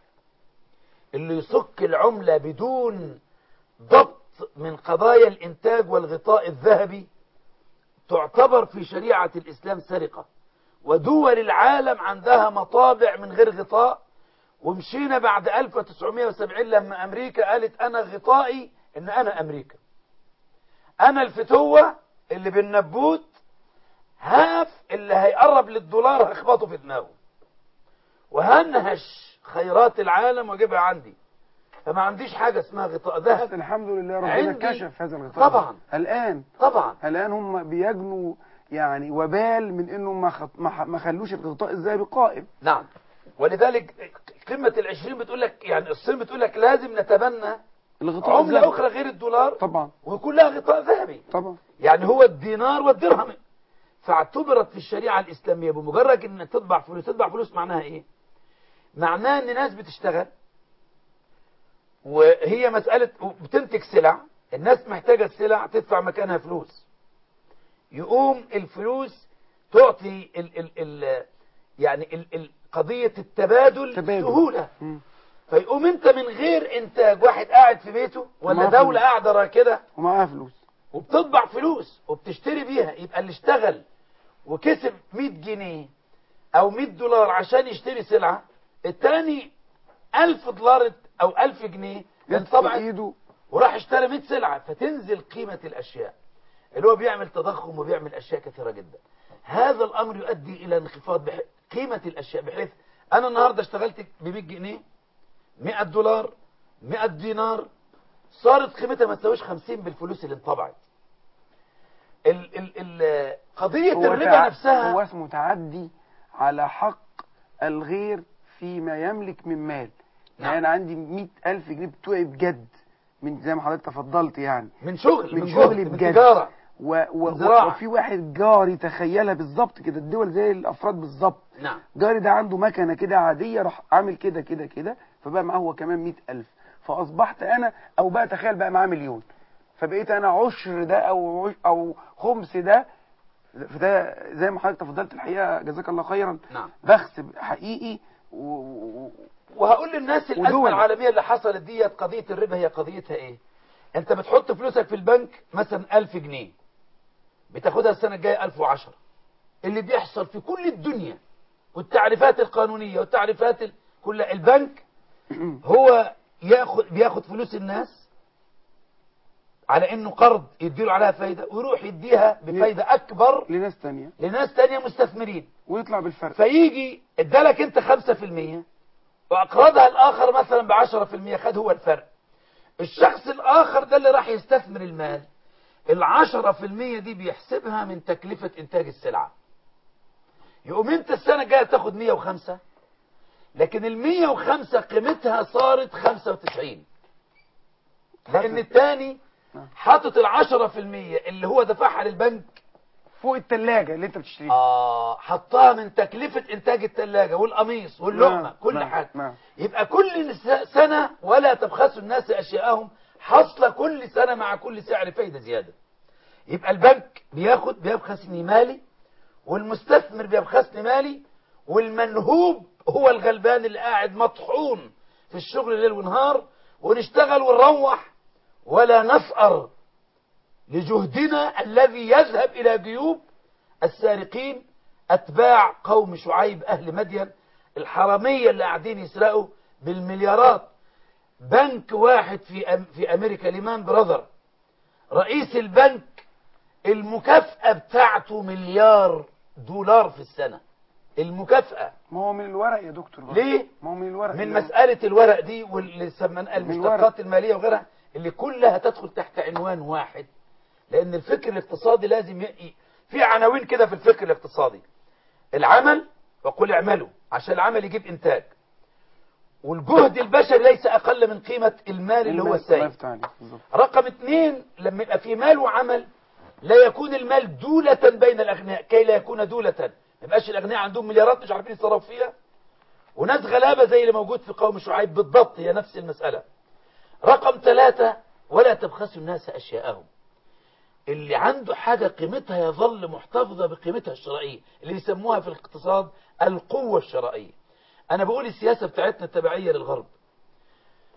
اللي يصك العملة بدون ضبط من قضايا الإنتاج والغطاء الذهبي تعتبر في شريعة الإسلام سرقة ودول العالم عندها مطابع من غير غطاء ومشينا بعد 1970 لما أمريكا قالت أنا غطائي إن أنا أمريكا أنا الفتوة اللي بالنبوت هاف اللي هيقرب للدولار هخبطه في دماغه وهنهش خيرات العالم واجيبها عندي فما عنديش حاجة اسمها غطاء بس ذهب الحمد لله ربنا عندي- كشف هذا الغطاء طبعا. الآن طبعا الآن هم بيجنوا يعني وبال من انهم ما خط... ما ح- ما خلوش الغطاء الذهبي قائم نعم ولذلك قمة العشرين بتقول لك يعني الصين بتقول لك لازم نتبنى الغطاء عملة الذهبي أخرى غير الدولار طبعا وكلها غطاء ذهبي طبعا يعني هو الدينار والدرهم فاعتبرت في الشريعة الإسلامية بمجرد إنك تطبع فلوس تطبع فلوس معناها إيه معناها إن ناس بتشتغل وهي مسألة بتنتج سلع الناس محتاجة السلع تدفع مكانها فلوس يقوم الفلوس تعطي ال ال ال يعني ال ال قضية التبادل تبادل. سهولة مم. فيقوم انت من غير انتاج واحد قاعد في بيته ولا معاه دولة فلوس. قاعدة راكدة ومعاها فلوس وبتطبع فلوس وبتشتري بيها يبقى اللي اشتغل وكسب 100 جنيه او 100 دولار عشان يشتري سلعة التاني 1000 دولار او 1000 جنيه جت في انطبعت ايده وراح اشترى 100 سلعة فتنزل قيمة الاشياء اللي هو بيعمل تضخم وبيعمل اشياء كثيرة جدا هذا الامر يؤدي الى انخفاض بح... قيمة الاشياء بحيث انا النهاردة اشتغلت ب 100 جنيه 100 دولار 100 دينار صارت قيمتها ما تساويش 50 بالفلوس اللي انطبعت ال ال ال قضية هو الربا تع- نفسها هو اسمه تعدي على حق الغير فيما يملك من مال نعم. يعني انا عندي 100000 جنيه بتوعي بجد من زي ما حضرتك تفضلت يعني من شغل من من شغل جهد من بجد. تجارة و... و... من زراعة. وفي واحد جاري تخيلها بالظبط كده الدول زي الافراد بالظبط نعم جاري ده عنده مكنه كده عاديه راح عامل كده كده كده فبقى معاه هو كمان 100000 فاصبحت انا او بقى تخيل بقى معاه مليون فبقيت انا عشر ده او عش- او خمس ده فده زي ما حضرتك تفضلت الحقيقه جزاك الله خيرا نعم بخس حقيقي و... و... وهقول للناس الأزمة ودول. العالمية اللي حصلت ديت قضية الربا هي قضيتها ايه انت بتحط فلوسك في البنك مثلا ألف جنيه بتاخدها السنة الجاية ألف وعشرة اللي بيحصل في كل الدنيا والتعريفات القانونية والتعريفات ال... كل البنك هو ياخد بياخد فلوس الناس على انه قرض يديله عليها فايدة ويروح يديها بفايدة اكبر لناس تانية لناس تانية مستثمرين ويطلع بالفرق فيجي ادالك انت 5% واقرضها الاخر مثلا ب 10% خد هو الفرق الشخص الاخر ده اللي راح يستثمر المال ال 10% دي بيحسبها من تكلفة انتاج السلعة يقوم انت السنة الجاية تاخد 105 لكن ال 105 قيمتها صارت 95 لان التاني حاطط ال 10% اللي هو دفعها للبنك فوق التلاجة اللي انت بتشتريها آه حطها من تكلفة إنتاج الثلاجة والقميص واللقمة نعم، كل نعم، حاجة نعم. يبقى كل س- سنة ولا تبخسوا الناس أشياءهم حصل كل سنة مع كل سعر فايدة زيادة يبقى البنك بياخد بيبخسني مالي والمستثمر بيبخسني مالي والمنهوب هو الغلبان اللي قاعد مطحون في الشغل ليل ونهار ونشتغل ونروح ولا نسأر لجهدنا الذي يذهب إلى جيوب السارقين أتباع قوم شعيب أهل مدين الحرامية اللي قاعدين يسرقوا بالمليارات بنك واحد في أم في أمريكا ليمان براذر رئيس البنك المكافأة بتاعته مليار دولار في السنة المكافأة ما هو من الورق يا دكتور بقى. ليه؟ ما هو من الورق من اللي- مسألة الورق دي واللي سمناها الورق. المشتقات المالية وغيرها اللي كلها تدخل تحت عنوان واحد لأن الفكر الاقتصادي لازم ي... في عناوين كده في الفكر الاقتصادي العمل وقل اعملوا عشان العمل يجيب إنتاج والجهد البشري ليس أقل من قيمة المال اللي هو الله السائل يفتح عليك بالظبط رقم اثنين لما يبقى في مال وعمل لا يكون المال دولة بين الأغنياء كي لا يكون دولة ما يبقاش الأغنياء عندهم مليارات مش عارفين يتصرفوا فيها وناس غلابة زي اللي موجود في قوم شعيب بالضبط هي نفس المسألة رقم ثلاثة ولا تبخسوا الناس أشياءهم اللي عنده حاجة قيمتها يظل محتفظة بقيمتها الشرائية اللي بيسموها في الاقتصاد القوة الشرائية أنا بقول السياسة بتاعتنا التبعية للغرب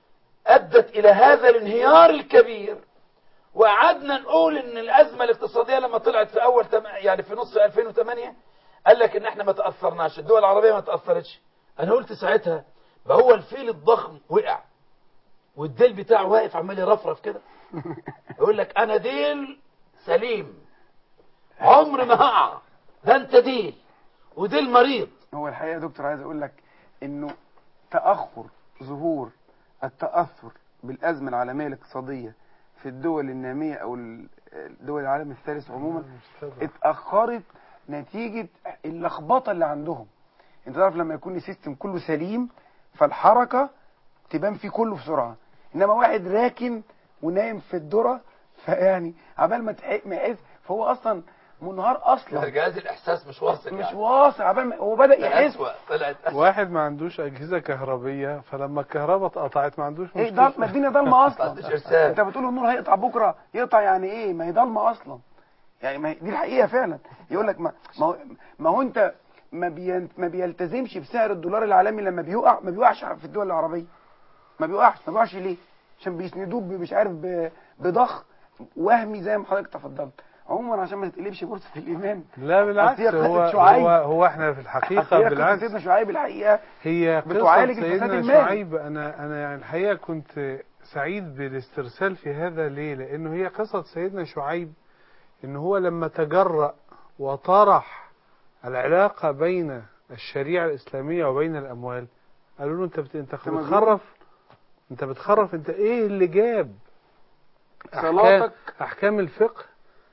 أدت إلى هذا الانهيار الكبير وقعدنا نقول ان الازمه الاقتصاديه لما طلعت في اول تم... يعني في نص 2008 قال لك ان احنا ما تاثرناش الدول العربيه ما تاثرتش انا قلت ساعتها ما هو الفيل الضخم وقع والديل بتاعه واقف عمال يرفرف كده يقول لك انا ديل سليم عمر ما هقع ده انت ديل وديل مريض هو الحقيقة يا دكتور عايز أقول لك إنه تأخر ظهور التأثر بالأزمة العالمية الاقتصادية في الدول النامية أو ال- الدول العالم الثالث عموما اتأخرت نتيجة اللخبطة اللي عندهم انت تعرف لما يكون السيستم كله سليم فالحركة تبان فيه كله بسرعة انما واحد راكن ونايم في الذرة فيعني عبال ما تح- ما يحس فهو اصلا منهار اصلا جهاز الاحساس مش واصل مش يعني واصل عبال ما هو بدأ طلعت يحس أسوأ طلعت أسوأ واحد ما عندوش أجهزة كهربية فلما الكهرباء اتقطعت ما عندوش ايه مشكلة ضل... ما الدنيا ضلمه اصلا عندوش إرسال. انت بتقول النور هيقطع بكره يقطع يعني ايه ما هي ضلمه اصلا يعني ما هي دي الحقيقه فعلا يقول لك ما ما هو, ما هو انت ما, بي... ما بيلتزمش بسعر الدولار العالمي لما بيقع ما بيقعش في الدول العربية ما بيقعش ما بيقعش ليه عشان بيسندوه ب- مش عارف ب... بضخ وهمي زي ما حضرتك تفضلت عموما عشان ما تتقلبش بورصه الايمان لا بالعكس أصل هي هو قصة شعيب. هو هو احنا في أصل الحقيقة هي قصة بالعكس سيدنا شعيب الحقيقه هي قصة بتعالج الفساد سيدنا المالي. شعيب أنا أنا يعني الحقيقة كنت سعيد بالاسترسال في هذا ليه؟ لأنه هي قصة سيدنا شعيب إن هو لما تجرأ وطرح العلاقة بين الشريعة الإسلامية وبين الأموال قالوا له أنت بت... أنت مجنون. بتخرف أنت بتخرف أنت إيه اللي جاب أحكام, صلاتك أحكام الفقه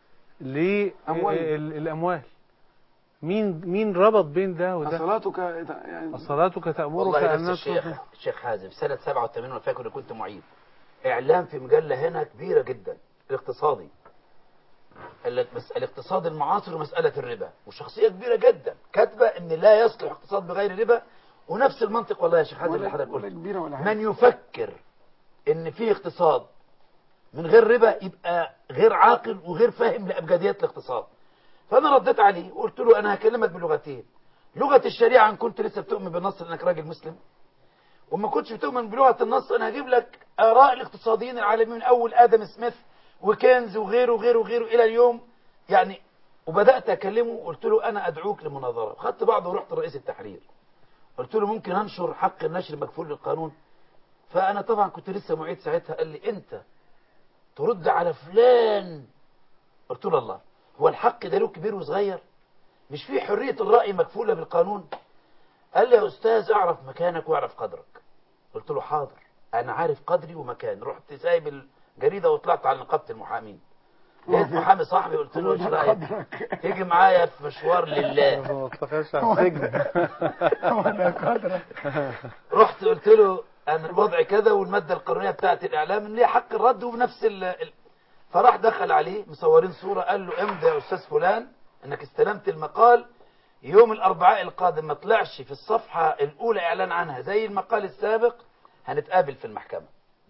أموال. للأموال مين مين ربط بين ده وده؟ صلاتك يعني صلاتك تأمرك والله أن نفس نترك الشيخ الشيخ حازم سنة 87 أنا فاكر إني كنت معيد إعلام في مجلة هنا كبيرة جدا الاقتصادي ال- بس الاقتصاد المعاصر ومسألة الربا وشخصية كبيرة جدا كاتبة إن لا يصلح اقتصاد بغير ربا ونفس المنطق والله يا شيخ حازم اللي ولا, حضرتك ولا قلت كبيره ولا حاجه من يفكر إن في اقتصاد من غير ربا يبقى غير عاقل وغير فاهم لأبجديات الاقتصاد فأنا رديت عليه وقلت له أنا هكلمك بلغتين لغة الشريعة إن كنت لسه بتؤمن بالنص لأنك راجل مسلم وما كنتش بتؤمن بلغة النص أنا هجيب لك آراء الاقتصاديين العالميين من أول آدم سميث وكينز وغيره وغيره وغيره إلى اليوم يعني وبدأت أكلمه وقلت له أنا أدعوك لمناظرة خدت بعضه ورحت لرئيس التحرير قلت له ممكن أنشر حق النشر مكفول للقانون فأنا طبعا كنت لسه معيد ساعتها قال لي أنت ترد على فلان قلت له الله هو الحق ده له كبير وصغير مش في حرية الرأي مكفولة بالقانون قال لي يا أستاذ أعرف مكانك وأعرف قدرك قلت له حاضر أنا عارف قدري ومكان رحت سايب الجريدة وطلعت على نقابة المحامين لقيت محامي صاحبي قلت له ايش رايك تيجي معايا في مشوار لله ما تتخيلش على السجن هو ده قدرك رحت قلت له انا الوضع كذا والماده القانونيه بتاعت الاعلام ان ليه حق الرد وبنفس ال... ال... فراح دخل عليه مصورين صوره قال له امضي يا استاذ فلان انك استلمت المقال يوم الاربعاء القادم ما طلعش في الصفحه الاولى اعلان عنها زي المقال السابق هنتقابل في المحكمه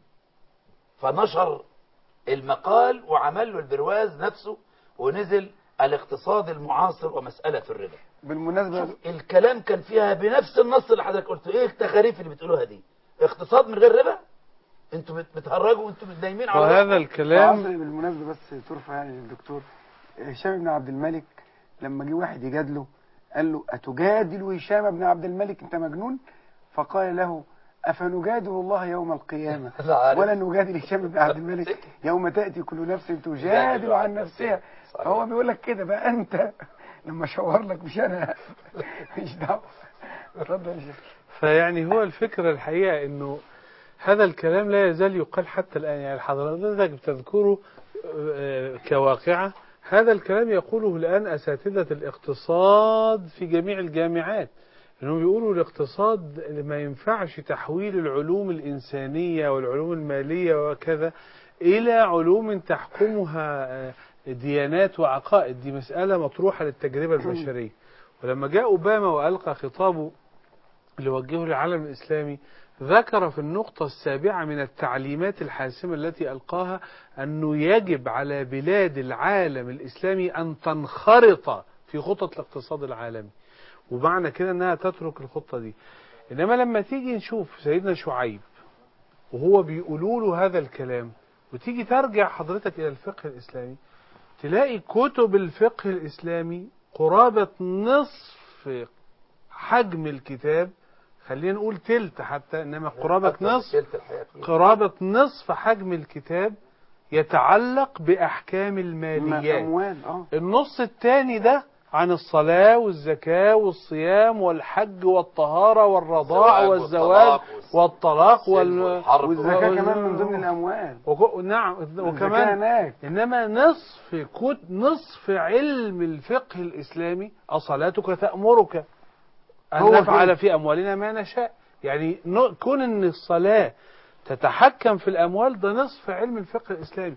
فنشر المقال وعمل له البرواز نفسه ونزل الاقتصاد المعاصر ومساله الربا بالمناسبه شوف الكلام كان فيها بنفس النص اللي حضرتك قلته ايه التخاريف اللي بتقولوها دي اقتصاد من غير ربا انتوا بت- بتهرجوا وانتوا نايمين على وهذا روحكم. الكلام عصري بالمناسبة بس ترفع يعني للدكتور هشام بن عبد الملك لما جه واحد يجادله قال له أتجادل هشام بن عبد الملك أنت مجنون فقال له أفنجادل الله يوم القيامة أنا عارف. ولا نجادل هشام بن عبد الملك يوم تأتي كل نفس تجادل عن نفسها صحيح. فهو بيقول لك كده بقى أنت لما شاور لك مش أنا مش دعوة اتفضل يا شيخ فيعني هو الفكرة الحقيقة انه هذا الكلام لا يزال يقال حتى الآن يعني حضرتك بتذكره آه، كواقعة هذا الكلام يقوله الآن أساتذة الاقتصاد في جميع الجامعات انهم بيقولوا الاقتصاد ما ينفعش تحويل العلوم الإنسانية والعلوم المالية وكذا إلى علوم تحكمها آه، ديانات وعقائد دي مسألة مطروحة للتجربة البشرية ولما جاء أوباما وألقى خطابه اللي وجهه للعالم الإسلامي ذكر في النقطة السابعة من التعليمات الحاسمة التي ألقاها أنه يجب على بلاد العالم الإسلامي أن تنخرط في خطط الاقتصاد العالمي ومعنى كده أنها تترك الخطة دي إنما لما تيجي نشوف سيدنا شعيب وهو بيقولوا له هذا الكلام وتيجي ترجع حضرتك إلى الفقه الإسلامي تلاقي كتب الفقه الإسلامي قرابة نصف حجم الكتاب خلينا نقول تلت حتى إنما قرابة أكثر من نصف تلت الحياة فيه. قرابة نصف حجم الكتاب يتعلق بأحكام الماليات اموال اه النص الثاني ده عن الصلاة والزكاة والصيام والحج والطهارة والرضاع الزواج والزواج والطلاق والطلاق والسلم وال... والحرب والزكاه وال- كمان من ضمن الاموال وك... نعم الزكاه وكمان هناك إنما نصف كت... نصف علم الفقه الإسلامي أصلاتك تأمرك أن هو نفعل كده. في أموالنا ما نشاء يعني ن- كون أن الصلاة تتحكم في الأموال ده نصف علم الفقه الإسلامي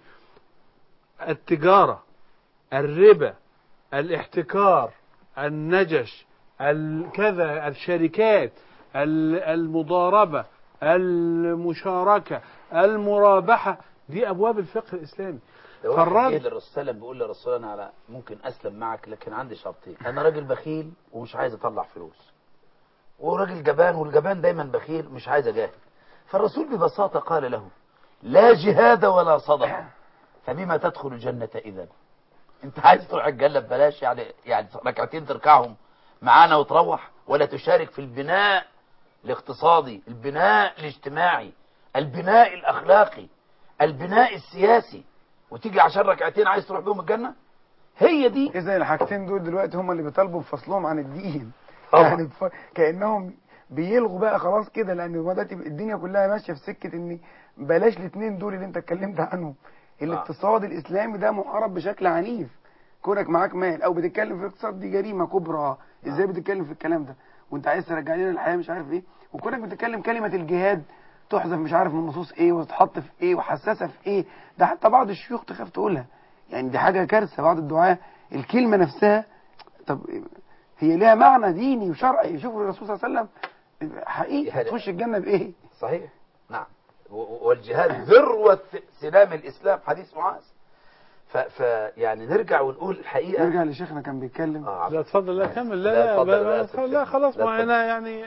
التجارة الربا الاحتكار النجش الكذا الشركات ال- المضاربة المشاركة المرابحة دي أبواب الفقه الإسلامي ده واحد فالراجل- جه للرسول سلم بيقول للرسول انا على ممكن اسلم معك لكن عندي شرطين انا راجل بخيل ومش عايز اطلع فلوس وراجل جبان والجبان دايما بخيل مش عايز اجاهد فالرسول ببساطه قال له لا جهاد ولا صدقه فبما تدخل الجنه اذا انت عايز تروح الجنه ببلاش يعني يعني ركعتين تركعهم معانا وتروح ولا تشارك في البناء الاقتصادي البناء الاجتماعي البناء الاخلاقي البناء السياسي وتيجي عشان ركعتين عايز تروح بيهم الجنة هي دي اذا الحاجتين دول دلوقتي هم اللي بيطالبوا بفصلهم عن الدين طبعا. يعني بف... كانهم بيلغوا بقى خلاص كده لان هو دلوقتي الدنيا كلها ماشيه في سكه ان بلاش الاثنين دول اللي انت اتكلمت عنهم الاقتصاد الاسلامي ده محارب بشكل عنيف كونك معاك مال او بتتكلم في الاقتصاد دي جريمه كبرى ازاي بتتكلم في الكلام ده وانت عايز ترجع لنا الحياه مش عارف ايه وكونك بتتكلم كلمه الجهاد تحذف مش عارف من نصوص ايه وتتحط في ايه وحساسه في ايه ده حتى بعض الشيوخ تخاف تقولها يعني دي حاجه كارثه بعض الدعاه الكلمه نفسها طب هي ليها معنى ديني وشرعي شوفوا الرسول صلى الله عليه وسلم حقيقي هذا- هتخش الجنه بايه صحيح نعم و- و- والجهاد ذروة سلام الإسلام حديث معاذ ف... ف يعني نرجع ونقول الحقيقة نرجع لشيخنا كان بيتكلم آه لا اتفضل لا كمل لا، لا لا, اتفضل، لا, لا، لا, آسف. لا خلاص لا، ما اتفضل. انا يعني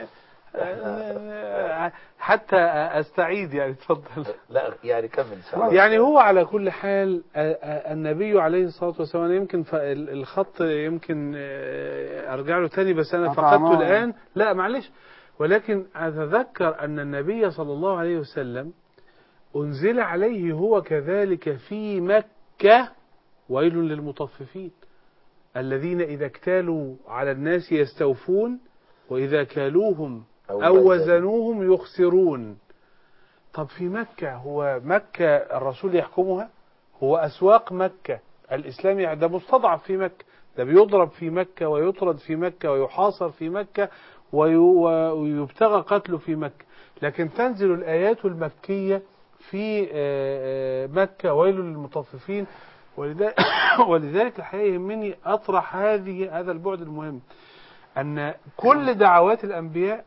آه، حتى استعيد يعني اتفضل لا يعني كمل إن شاء الله يعني هو على كل حال آه، آه، النبي عليه الصلاة والسلام أنا يمكن ف- ال- الخط يمكن آه، أرجع له تاني بس أنا قطع فقدته معه. الآن لا معلش ولكن أتذكر أن النبي صلى الله عليه وسلم أنزل عليه هو كذلك في مكة ويل للمطففين الذين إذا اكتالوا على الناس يستوفون وإذا كالوهم أو أو وزنوا. وزنوهم يخسرون طب في مكة هو مكة الرسول يحكمها هو أسواق مكة الإسلام يعني ده مستضعف في مكة ده بيضرب في مكة ويطرد في مكة ويحاصر في مكة وي- ويبتغى قتله في مكة لكن تنزل الآيات المكية في آه، آه، مكة ويل للمطففين ولذلك, ولذلك الحقيقة يهمني أطرح هذه هذا البعد المهم أن كل دعوات الأنبياء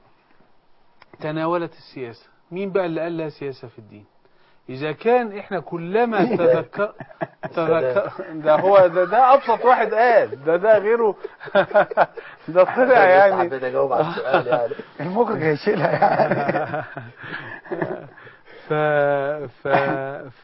تناولت السياسة مين بقى اللي قال لها سياسة في الدين إذا كان إحنا كلما تذكر تذكر ده هو ده, ده أبسط واحد قال ده ده غيره ده طلع يعني حبيت أجاوب على السؤال يعني المخرج هيشيلها يعني ف ف ف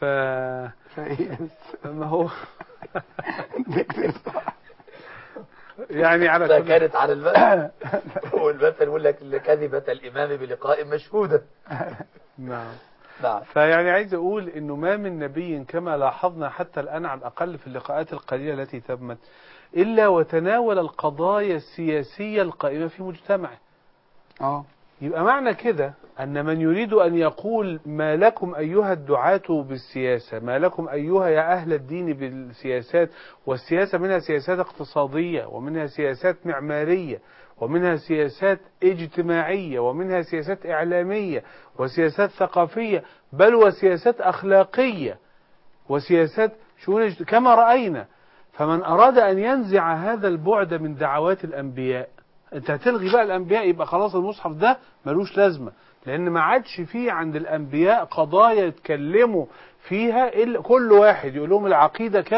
ما هو بيكبر صح يعني على ده كل كانت على المثل والمثل يقول لك كذبة الإمام بلقاء مشهودة نعم نعم فيعني عايز أقول إنه ما من نبي كما لاحظنا حتى الآن على الأقل في اللقاءات القليلة التي تمت إلا وتناول القضايا السياسية القائمة في مجتمعه اه يبقى معنى كده أن من يريد أن يقول ما لكم أيها الدعاة بالسياسة ما لكم أيها يا أهل الدين بالسياسات والسياسة منها سياسات اقتصادية ومنها سياسات معمارية ومنها سياسات اجتماعية ومنها سياسات إعلامية وسياسات ثقافية بل وسياسات أخلاقية وسياسات شؤون اجت- كما رأينا فمن أراد أن ينزع هذا البعد من دعوات الأنبياء أنت هتلغي بقى الأنبياء يبقى خلاص المصحف ده ملوش لازمة لأن ما عادش فيه عند الأنبياء قضايا يتكلموا فيها إلا كل واحد يقول لهم العقيدة كذا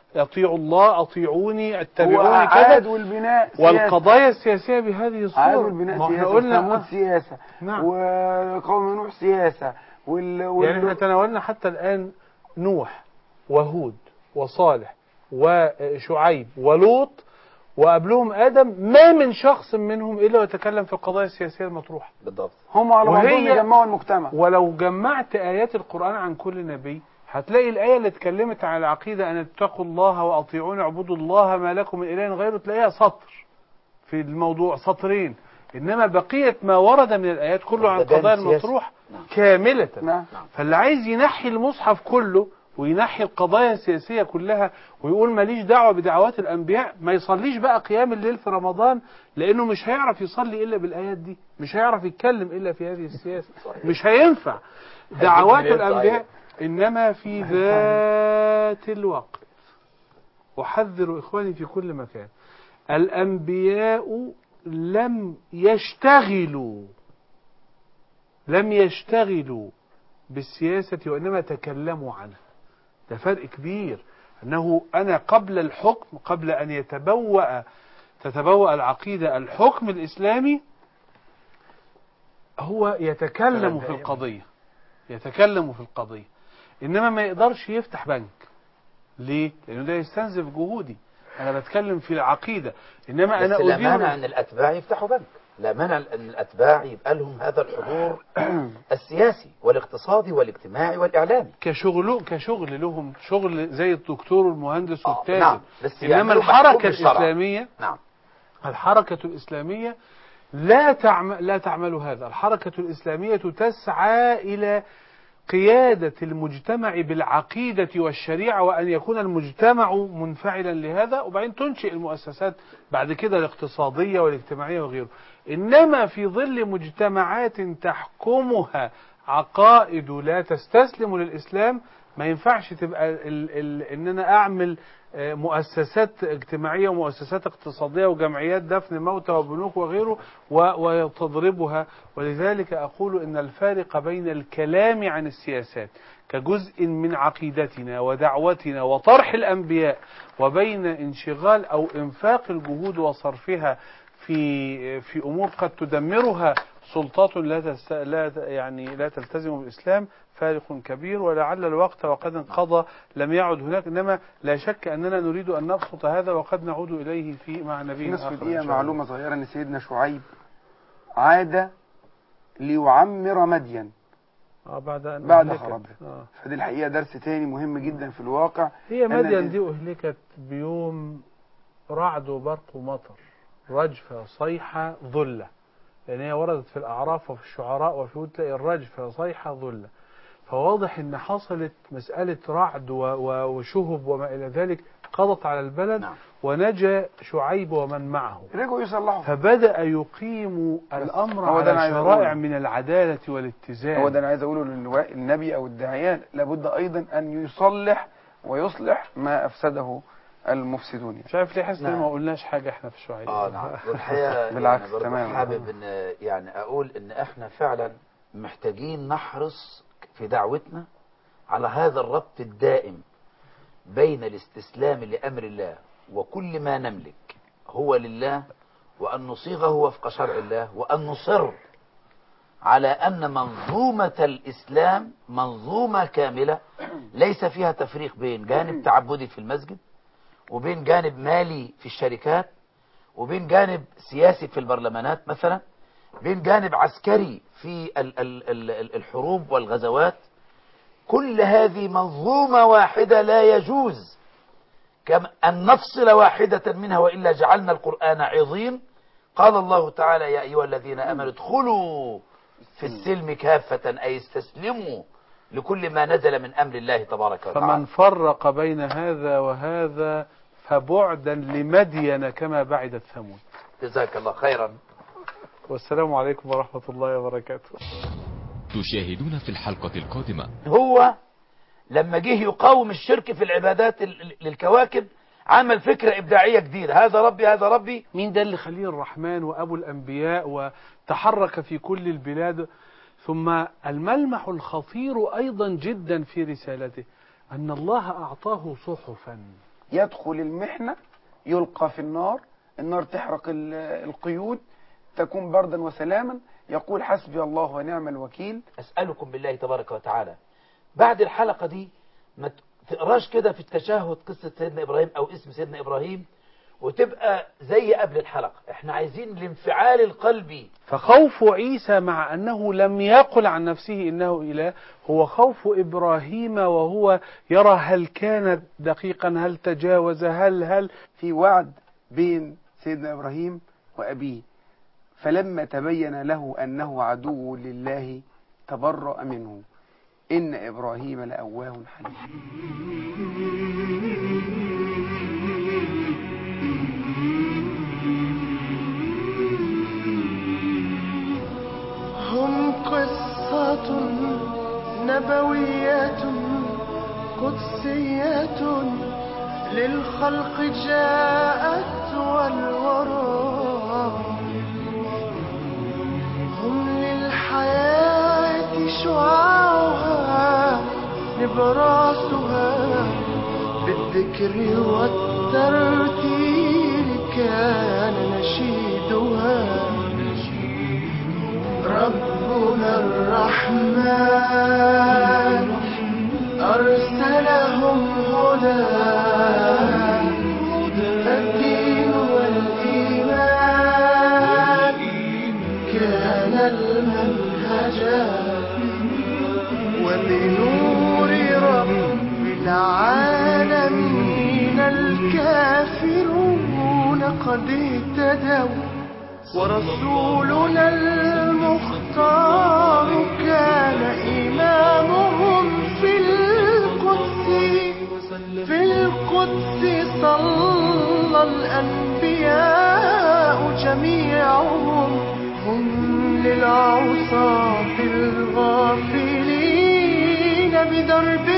اطيعوا الله اطيعوني هو اتبعوني عاد كذا والبناء سياسة. والقضايا السياسيه بهذه الصوره عاد والبناء ما احنا سياسة قلنا وثمود آه. سياسة نعم. وقوم نوح سياسة وال... وال... يعني احنا تناولنا حتى الآن نوح وهود وصالح وشعيب ولوط وقبلهم آدم ما من شخص منهم إلا ويتكلم في القضايا السياسية المطروحة بالضبط هم على وهي- بعضهم يجمعوا المجتمع ولو جمعت آيات القرآن عن كل نبي هتلاقي الآية اللي اتكلمت عن العقيدة أن اتقوا الله وأطيعون اعبدوا الله ما لكم من إله غيره تلاقيها سطر في الموضوع سطرين إنما بقية ما ورد من الآيات كله عن ده بيان القضايا سياسي. المطروحة نعم. كاملة نعم فاللي عايز ينحي المصحف كله وينحي القضايا السياسية كلها ويقول ماليش دعوة بدعوات الأنبياء ما يصليش بقى قيام الليل في رمضان لأنه مش هيعرف يصلي إلا بالآيات دي مش هيعرف يتكلم إلا في هذه السياسة مش هينفع دعوات مليون الأنبياء صحيح. إنما في ذات الوقت أحذر إخواني في كل مكان الأنبياء لم يشتغلوا لم يشتغلوا بالسياسة وإنما تكلموا عنها ده فرق كبير أنه أنا قبل الحكم قبل أن يتبوأ تتبوأ العقيدة الحكم الإسلامي هو يتكلم في القضية يتكلم في القضية إنما ما يقدرش يفتح بنك ليه؟ لأنه ده يستنزف جهودي أنا بتكلم في العقيدة إنما أنا بس لا مانع أدير ان الاتباع يفتحوا بنك لا مانع ان الاتباع يبقى لهم هذا الحضور السياسي والاقتصادي والاجتماعي والاعلامي كشغل كشغل لهم شغل زي الدكتور والمهندس آه، والتاجر نعم بس إنما يعملوا الحركة محكوم بالشرع. الإسلامية نعم الحركة الإسلامية لا تعمل لا تعمل هذا الحركة الإسلامية تسعى إلى قيادة المجتمع بالعقيدة والشريعة وأن يكون المجتمع منفعلا لهذا وبعدين تنشئ المؤسسات بعد كده الاقتصادية والاجتماعية وغيره إنما في ظل مجتمعات تحكمها عقائد لا تستسلم للإسلام ما ينفعش تبقى ال ال ان انا اعمل آه، مؤسسات اجتماعيه ومؤسسات اقتصاديه وجمعيات دفن موتى وبنوك وغيره و- وتضربها ولذلك اقول ان الفارق بين الكلام عن السياسات كجزء من عقيدتنا ودعوتنا وطرح الانبياء وبين انشغال او انفاق الجهود وصرفها في في امور قد تدمرها سلطات لا تست... لا ت- يعني لا تلتزم بالاسلام فارق كبير ولعل الوقت وقد انقضى لم يعد هناك انما لا شك اننا نريد ان نبسط هذا وقد نعود اليه في مع في نبي نصف اخر دقيقة إن شاء الله. معلومة صغيرة ان سيدنا شعيب عاد ليعمر مدين اه بعد ان بعد أهلكت. خرابها. آه. فدي الحقيقة درس تاني مهم جدا في الواقع هي أن- مدين دي اهلكت بيوم رعد وبرق ومطر رجفه صيحه ظله لان هي وردت في الاعراف وفي الشعراء وفي هود تلاقي الرجفه صيحه ظله فواضح ان حصلت مساله رعد و- و- وشهب وما الى ذلك قضت على البلد نعم. ونجا شعيب ومن معه رجعوا يصلحوا فبدأ يقيم الأمر هو ده أنا على عايز شرائع أقوله. من العدالة والاتزان هو ده انا عايز اقوله للنوا- للنبي او الداعية لابد ايضا ان يصلح ويصلح ما افسده المفسدون يعني. مش عارف ليه حاسس ان نعم. ما قلناش حاجة احنا في شعيب اه نعم والحقيقه بالعكس، يعني برضه تمام. حابب ان يعني اقول ان احنا فعلا محتاجين نحرص في دعوتنا على هذا الربط الدائم بين الاستسلام لامر الله وكل ما نملك هو لله وان نصيغه وفق شرع الله وان نصر على ان منظومه الاسلام منظومه كامله ليس فيها تفريق بين جانب تعبدي في المسجد وبين جانب مالي في الشركات وبين جانب سياسي في البرلمانات مثلا بين جانب عسكري في ال- ال- ال- الحروب والغزوات كل هذه منظومة واحدة لا يجوز كما أن نفصل واحدة منها وإلا جعلنا القرآن عظيم قال الله تعالى يا أيها الذين آمنوا ادخلوا في السلم كافة أي استسلموا لكل ما نزل من أمر الله تبارك فمن وتعالى فرق بين هذا وهذا فبعدا لمدين كما بعدت ثمود جزاك الله خيرا والسلام عليكم ورحمة الله وبركاته تشاهدون في الحلقة القادمة هو لما جه يقاوم الشرك في العبادات ال- للكواكب عمل فكرة إبداعية جديدة هذا ربي هذا ربي مين ده اللي خليل الرحمن وأبو الأنبياء وتحرك في كل البلاد ثم الملمح الخطير أيضا جدا في رسالته أن الله أعطاه صحفا يدخل المحنة يلقى في النار النار تحرق ال- القيود تكون بردا وسلاما يقول حسبي الله ونعم الوكيل أسألكم بالله تبارك وتعالى بعد الحلقة دي ما تقراش كده في التشهد قصة سيدنا إبراهيم أو اسم سيدنا إبراهيم وتبقى زي قبل الحلقة احنا عايزين الانفعال القلبي فخوف عيسى مع أنه لم يقل عن نفسه إنه إله هو خوف إبراهيم وهو يرى هل كان دقيقا هل تجاوز هل هل في وعد بين سيدنا إبراهيم وأبيه فلما تبين له أنه عدو لله تبرأ منه إن إبراهيم لأواه حليم هم قصة نبوية قدسية للخلق جاءت والورى هم للحياة شعاعها نبراسها بالذكر والترتيل كان نشيدها ربنا الرحمن أرسلهم هدى فالدين والإيمان كان المنهجا وبنور رب العالمين الكافرون قد اهتدوا ورسولنا المختار كان إمامهم في القدس في القدس صلى الأنبياء جميعهم هم للعصاة الغافلين بدرب